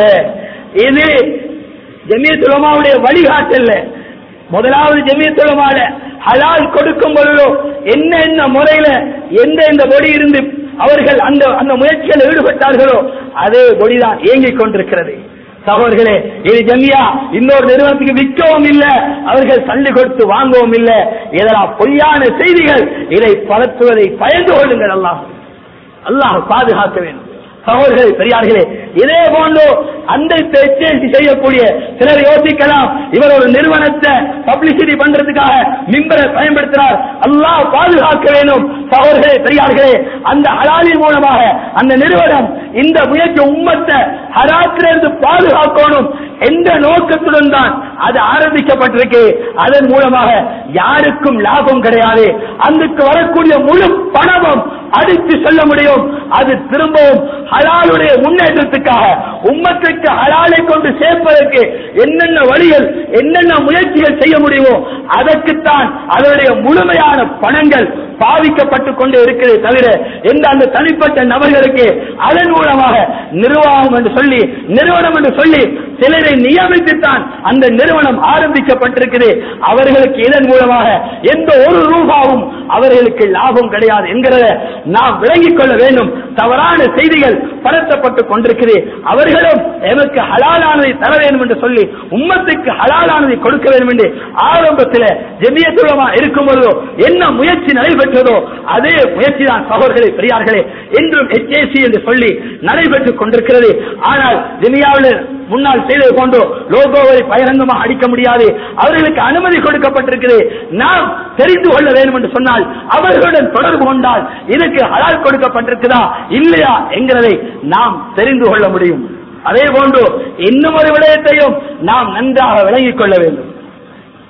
இது ஜமியத்துலமாவுடைய வழிகாட்டல்ல முதலாவது ஜமியத்துலமால ஹலால் கொடுக்கும் பொழுதோ என்ன என்ன முறையில எந்த எந்த பொடி இருந்து அவர்கள் அந்த அந்த முயற்சியில் ஈடுபட்டார்களோ அதே பொடிதான் இயங்கிக் கொண்டிருக்கிறது சகோதரர்களே இது ஜமியா இன்னொரு நிறுவனத்துக்கு விற்கவும் இல்ல அவர்கள் தள்ளி கொடுத்து வாங்கவும் இல்ல இதெல்லாம் பொய்யான செய்திகள் இதை பரத்துவதை பயந்து கொள்ளுங்கள் அல்லாஹ் அல்லாஹ் பாதுகாக்க வேண்டும் சகோதரர்களே பெரியார்களே இதே போன்று அந்த பேச்சு செய்யக்கூடிய சிலர் யோசிக்கலாம் இவர் ஒரு நிறுவனத்தை பப்ளிசிட்டி பண்றதுக்காக மிம்பரை பயன்படுத்துறார் அல்லாஹ் பாதுகாக்க வேண்டும் சகோதரர்களே பெரியார்களே அந்த ஹலாலின் மூலமாக அந்த நிறுவனம் இந்த முயற்சி உம்மத்தை ஹராத்திலிருந்து பாதுகாக்கணும் எந்த நோக்கத்துடன் தான் அது ஆரம்பிக்கப்பட்டிருக்கு அதன் மூலமாக யாருக்கும் லாபம் கிடையாது அதுக்கு வரக்கூடிய முழு பணமும் அடித்து சொல்ல முடியும் அது திரும்பவும் ஹலாலுடைய முன்னேற்றத்துக்காக உம்மத்துக்கு ஹலாலை கொண்டு சேர்ப்பதற்கு என்னென்ன வழிகள் என்னென்ன முயற்சிகள் செய்ய முடியுமோ அதற்குத்தான் அதனுடைய முழுமையான பணங்கள் பாவிக்கப்பட்டுக் கொண்டு இருக்கிறதே தவிர எந்த அந்த தனிப்பட்ட நபர்களுக்கு அதன் மூலமாக நிர்வாகம் என்று சொல்லி நிறுவனம் என்று சொல்லி சிலரை நியமித்துத்தான் அந்த நிறுவனம் ஆரம்பிக்கப்பட்டிருக்குது அவர்களுக்கு இதன் மூலமாக எந்த ஒரு ரூபாவும் அவர்களுக்கு லாபம் கிடையாது என்கிறத நாம் விளங்கிக் கொள்ள வேண்டும் தவறான செய்திகள் பரத்தப்பட்டுக் கொண்டிருக்கிறது அவர்களும் எமக்கு ஹலாலானதை தர வேண்டும் என்று சொல்லி உம்மத்துக்கு ஹலாலானதை கொடுக்க வேண்டும் என்று ஆரம்பத்தில் ஜெமியத்துலமா இருக்கும் பொழுதோ என்ன முயற்சி நடைபெற்றதோ அதே முயற்சி தான் சகோதரர்களே பெரியார்களே என்றும் HAC என்று சொல்லி நடைபெற்றுக் கொண்டிருக்கிறது ஆனால் ஜெமியாவில் முன்னால் செய்தது போன்றோ லோகோவை பகிரங்கமாக அடிக்க முடியாது அவர்களுக்கு அனுமதி கொடுக்கப்பட்டிருக்கிறது நாம் தெரிந்து கொள்ள வேண்டும் என்று சொன்னால் அவர்களுடன் தொடர்பு கொண்டால் இதுக்கு ஹலால் கொடுக்கப்பட்டிருக்குதா இல்லையா என்கிறதை நாம் தெரிந்து கொள்ள முடியும் அதே போன்று இன்னும் ஒரு விடயத்தையும் நாம் நன்றாக விளங்கிக் கொள்ள வேண்டும்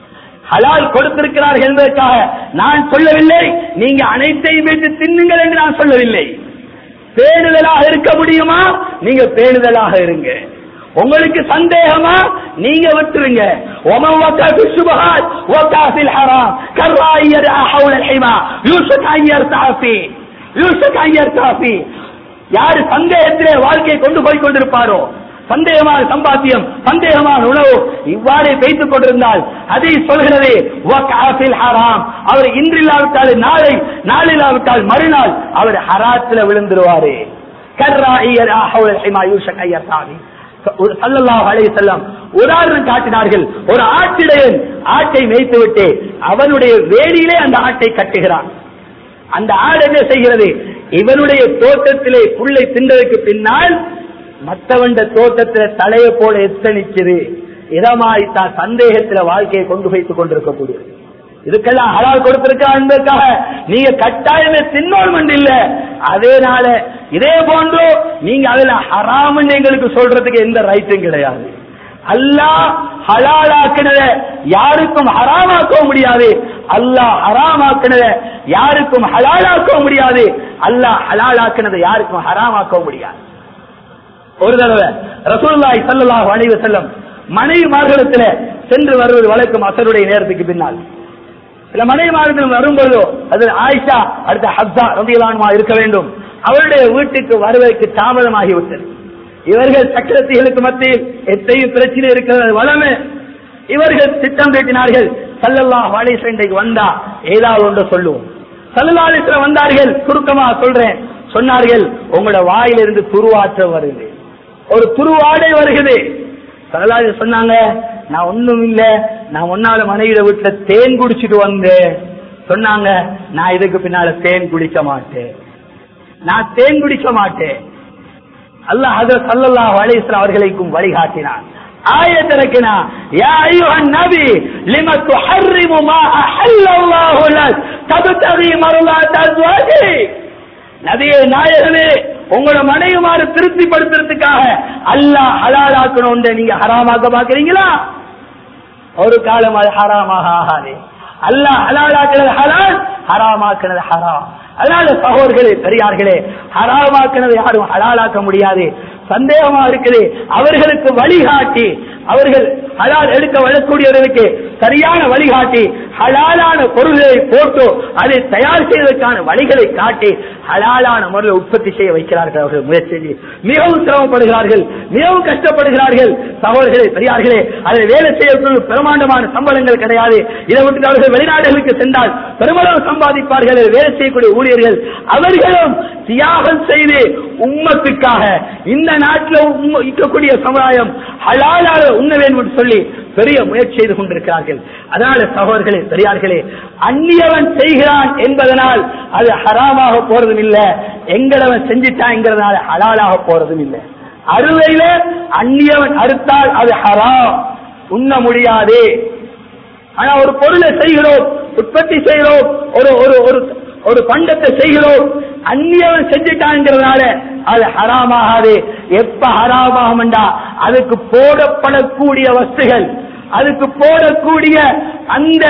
ஹலால் கொடுத்திருக்கிறார்கள் என்பதற்காக நான் சொல்லவில்லை நீங்க அனைத்தையும் வைத்து தின்னுங்கள் என்று நான் சொல்லவில்லை பேணுதலாக இருக்க முடியுமா நீங்க பேணுதலாக இருங்க உங்களுக்கு சந்தேகமா நீங்க விட்டுருங்க ومن وقع في الشبهات وقع في الحرام كالراعي يرعى حول الحمى يوشك ان يرتع فيه يوشك ان يرتع فيه யாரு சந்தேகத்திலே வாழ்க்கையை கொண்டு போய் கொண்டிருப்பாரோ சந்தேகமான சம்பாத்தியம் சந்தேகமான உணவு இவ்வாறே வைத்துக் கொண்டிருந்தால் அதை சொல்கிறது வக்ஆஃபில் ஹராம் அவர் இன்றில்லாவிட்டால் நாளை நாளில்லாவிட்டால் மறுநாள் அவர் ஹராத்துல விழுந்துருவாரு கர்ராயியர் ஆஹவுல் ஹிமா யூஷக் ஐயர்தாவி சல்லல்லாஹு அலைஹி வஸல்லம் உதாரணம் காட்டினார்கள் ஒரு ஆட்டிடையன் ஆட்டை மேய்த்துவிட்டு அவனுடைய வேலியிலே அந்த ஆட்டை கட்டுகிறான் அந்த ஆடு என்ன செய்கிறது இவனுடைய தோட்டத்திலே புல்லை தின்றதுக்கு பின்னால் மற்றவண்ட தோட்டத்தில தலையை போல எத்தனிக்குது இதமாய் தான் சந்தேகத்தில வாழ்க்கையை கொண்டு வைத்துக் கொண்டிருக்கக்கூடியது இதுக்கெல்லாம் ஹலால் கொடுத்திருக்கா என்பதற்காக நீங்க கட்டாயமே தின்னோம் இல்ல அதேனால இதே போன்று நீங்க அதுல ஹராம்னு எங்களுக்கு சொல்றதுக்கு எந்த ரைட்டும் கிடையாது அல்லாஹ் ஹலாலாக்கினத யாருக்கும் ஹராமாக்க முடியாது அல்லாஹ் ஹராமாக்கினத யாருக்கும் ஹலாலாக்க முடியாது அல்லாஹ் ஹலாலாக்கினத யாருக்கும் ஹராமாக்க முடியாது ஒரு தடவை ரசூலுல்லாஹி ஸல்லல்லாஹு அலைஹி வஸல்லம் மனைவிமார்களிடத்துல சென்று வருவது வழக்கம் அசருடைய நேரத்துக்கு பின்னால் சில மனைவிமார்கள் வரும்போதோ அது ஆயிஷா அடுத்த ஹப்சா ரதியலானுமா இருக்க வேண்டும் அவருடைய வீட்டுக்கு வருவதற்கு தாமதமாகிவிட்டது இவர்கள் சக்கரத்திகளுக்கு மத்தியில் எத்தையும் பிரச்சனை இருக்கிறது வளமே இவர்கள் திட்டம் தீட்டினார்கள் சல்லல்லா வாலிச இன்றைக்கு வந்தா ஏதாவது ஒன்று சொல்லுவோம் சல்லல்லாலிஸ்ல வந்தார்கள் சுருக்கமா சொல்றேன் சொன்னார்கள் உங்களோட வாயிலிருந்து துருவாற்றம் வருது ஒரு துருவாடை வருகிறது சல்லல்லாஹு சொன்னாங்க நான் ஒண்ணும் இல்ல நான் ஒன்னால மனைவிட வீட்டுல தேன் குடிச்சிட்டு வந்தேன் சொன்னாங்க நான் இதுக்கு பின்னால தேன் குடிக்க மாட்டேன் நான் தேன் குடிக்க மாட்டேன் அல்லாஹ் ஹஜரத் ஸல்லல்லாஹு அலைஹி வஸல்லம் அவர்களுக்கும் வழிகாட்டினான் ஆயத் இறக்கினா யா அய்யுஹன் நபி லிம துஹர்ரிமு மா அஹல்லல்லாஹு லக் தப்தகி மர்லாத் அஸ்வாஜி நபியே நாயகமே உங்களோட மனைவிமாறு திருப்திப்படுத்துறதுக்காக அல்லாஹ் ஹலாலாக்கணும் நீங்க ஹராமாக்க பாக்குறீங்களா ஒரு காலம் அது ஹராமாக ஆகாது அல்லாஹ் ஹலாலாக்குறது ஹலால் ஹராமாக்குறது ஹராம் அதனால சகோதர்களே பெரியார்களே ஹராமாக்குனது யாரும் ஹலாலாக்க முடியாது சந்தேகமா இருக்குது அவர்களுக்கு வழிகாட்டி அவர்கள் ஹலால் எடுக்க வரக்கூடியவர்களுக்கு சரியான வழிகாட்டி ஹலாலான பொருள்களை போட்டு அதை தயார் செய்வதற்கான வழிகளை காட்டி ஹலாலான முறையில் உற்பத்தி செய்ய வைக்கிறார்கள் அவர்கள் முயற்சி செஞ்சு மிகவும் சிரமப்படுகிறார்கள் மிகவும் கஷ்டப்படுகிறார்கள் சகோதரர்களே பெரியார்களே அதில் வேலை செய்யக்கூடிய பிரமாண்டமான சம்பளங்கள் கிடையாது இதை விட்டு அவர்கள் வெளிநாடுகளுக்கு சென்றால் பெருமளவு சம்பாதிப்பார்கள் வேலை செய்யக்கூடிய ஊழியர்கள் அவர்களும் தியாகம் செய்து உம்மத்துக்காக இந்த நாட்டில் உம்ம- இருக்கக்கூடிய சமுதாயம் ஹலாலாக உண்ண வேண்டும் என்று சொல்லி பெரிய முயற்சி செய்து கொண்டிருக்கிறார்கள் அதனால சகோதரர்களே பெரியார்களே அந்நியவன் செய்கிறான் என்பதனால் அது ஹராமாக போறதும் இல்ல எங்களவன் செஞ்சிட்டாங்கிறதுனால ஹலாலாக போறதும் இல்லை அறுவையில அந்நியவன் அறுத்தால் அது ஹராம் உண்ண முடியாது ஆனா ஒரு பொருளை செய்கிறோம் உற்பத்தி செய்கிறோம் ஒரு ஒரு ஒரு ஒரு பண்டத்தை செய்கிறோம் அந்நியவன் செஞ்சுட்டாங்கிறதுனால அது ஹராமாகாது எப்ப ஹராமாகும்டா அதுக்கு போடப்படக்கூடிய வஸ்துகள் அதுக்கு போடக்கூடிய அந்த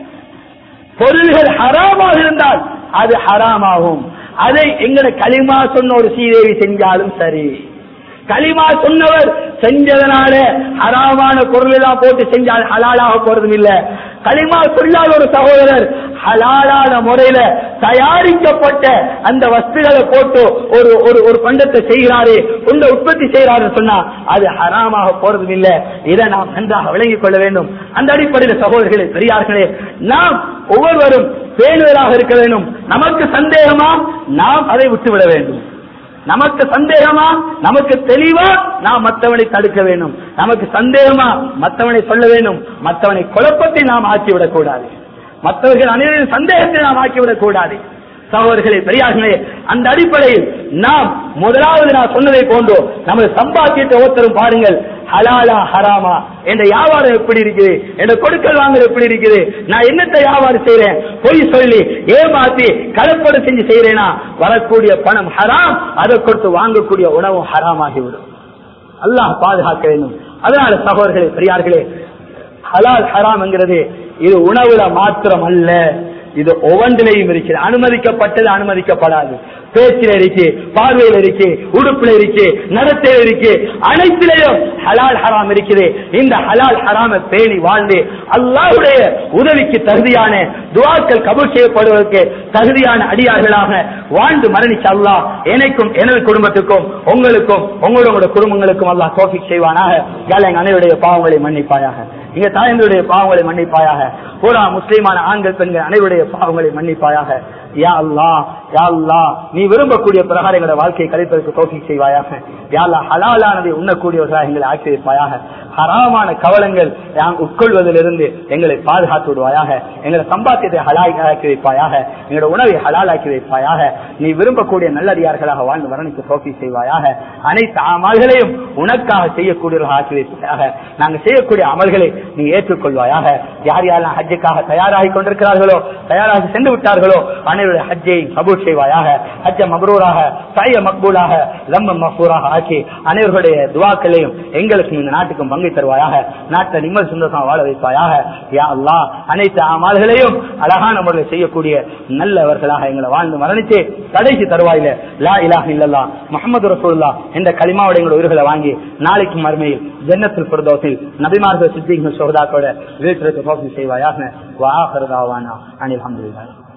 பொருள்கள் ஹராமாக இருந்தால் அது ஹராமாகும் அதை எங்கட களிமா சொன்ன ஒரு சீதேவி செஞ்சாலும் சரி களிமா சொன்னவர் செஞ்சதனால ஹராமான பொருள் எல்லாம் போட்டு செஞ்சால் ஹலாலாக போறதும் இல்ல களிமா சொல்லாத ஒரு சகோதரர் ஹலாலான முறையில தயாரிக்கப்பட்ட அந்த வஸ்துகளை போட்டு ஒரு ஒரு ஒரு பண்டத்தை செய்கிறாரு உண்ட உற்பத்தி செய்கிறாரு சொன்னா அது ஹராமாக போறதும் இல்ல இதை நாம் நன்றாக விளங்கிக் கொள்ள வேண்டும் அந்த அடிப்படையில் சகோதரர்களே பெரியார்களே நாம் ஒவ்வொருவரும் பேணுதலாக இருக்க வேண்டும் நமக்கு சந்தேகமா நாம் அதை விட்டுவிட வேண்டும் நமக்கு சந்தேகமா நமக்கு தெளிவா நாம் மற்றவனை தடுக்க வேண்டும் நமக்கு சந்தேகமா மற்றவனை சொல்ல வேண்டும் மற்றவனை குழப்பத்தை நாம் ஆக்கிவிடக் கூடாது மற்றவர்கள் அனைவரின் சந்தேகத்தை நாம் ஆக்கிவிடக் கூடாது சகோதரர்களே பெரியார்களே அந்த அடிப்படையில் நாம் முதலாவது நான் சொன்னதை போன்றோ நமது சம்பாத்தியத்தை ஒருத்தரும் பாருங்கள் ஹலாலா ஹராமா என்ற வியாபாரம் எப்படி இருக்குது என்ற கொடுக்கல் வாங்கல் எப்படி இருக்குது நான் என்னத்தை வியாபாரம் செய்யறேன் பொய் சொல்லி ஏமாத்தி கலப்படம் செஞ்சு செய்யறேனா வரக்கூடிய பணம் ஹராம் அதை கொடுத்து வாங்கக்கூடிய உணவும் ஹராமாகிவிடும் அல்லாஹ் பாதுகாக்க வேண்டும் அதனால சகோதரர்களே பெரியார்களே ஹலால் ஹராம் என்கிறது இது உணவுல மாத்திரம் அல்ல இது ஒவ்வொன்றிலையும் இருக்கிறது அனுமதிக்கப்பட்டது அனுமதிக்கப்படாது பேச்சில இருக்கு பார்வையில் இருக்கு உடுப்புல இருக்கு நடத்தையில இருக்கு அனைத்திலையும் ஹலால் ஹராம் இருக்குது இந்த ஹலால் ஹராம பேணி வாழ்ந்து அல்லாஹ்வுடைய உதவிக்கு தகுதியான துவாக்கள் கபூல் செய்யப்படுவதற்கு தகுதியான அடியார்களாக வாழ்ந்து மரணிச்ச அல்லாஹ் எனக்கும் எனது குடும்பத்துக்கும் உங்களுக்கும் உங்களோட குடும்பங்களுக்கும் அல்லாஹ் தோஃபிக் செய்வானாக யாழ் எங்க அனைவருடைய பாவங்களை மன்னிப்பாயாக இங்க தாயந்தருடைய பாவங்களை மன்னிப்பாயாக பூரா முஸ்லிமான ஆண்கள் பெண்கள் அனைவருடைய பாவங்களை மன்னிப்பாயாக யா அல்லா யா அல்லா நீ விரும்பக்கூடிய பிரகாரம் எங்களோட வாழ்க்கையை கழிப்பதற்கு தோக்கி செய்வாயாக யா அல்லா ஹலாலானதை உண்ணக்கூடியவர்களாக எங்களை ஆக்கி வைப்பாயாக ஹராமான கவலங்கள் நாம் உட்கொள்வதிலிருந்து எங்களை பாதுகாத்து விடுவாயாக எங்களை சம்பாத்தியத்தை ஹலாக்கி வைப்பாயாக எங்களோட உணவை ஹலாலாக்கி வைப்பாயாக நீ விரும்பக்கூடிய நல்லடியார்களாக வாழ்ந்து மரணிக்கு தோக்கி செய்வாயாக அனைத்து அமல்களையும் உனக்காக செய்யக்கூடியவர்களாக ஆக்கி வைப்பாயாக நாங்கள் செய்யக்கூடிய அமல்களை நீ ஏற்றுக்கொள்வாயாக யார் யாரெல்லாம் ஹஜ்ஜுக்காக தயாராகி கொண்டிருக்கிறார்களோ தயாராகி சென்று விட்டார்களோ அனைவருடைய ஹஜ்ஜை கபூல் செய்வாயாக ஹஜ்ஜ மப்ரூராக சாய மக்பூலாக லம்ம மஃபூராக ஆக்கி அனைவர்களுடைய துவாக்களையும் எங்களுக்கும் இந்த நாட்டுக்கும் பங்கை தருவாயாக நாட்டை நிம்மதி சந்தோஷம் வாழ வைப்பாயாக யா அல்லாஹ் அனைத்து அமல்களையும் அழகான முறையில் செய்யக்கூடிய நல்லவர்களாக எங்களை வாழ்ந்து மரணித்து கடைசி தருவாயில லா இலாஹ இல்லல்லா முகமது ரசூல்லா என்ற களிமாவோட எங்களோட உயிர்களை வாங்கி நாளைக்கு மறுமையில் ஜன்னத்தில் பிரதோசில் நபிமார்கள் சித்திகள் சோதாக்களோட வீட்டிற்கு போக்கு செய்வாயாக வாஹரதாவானா அனில் அஹமதுல்லாஹ்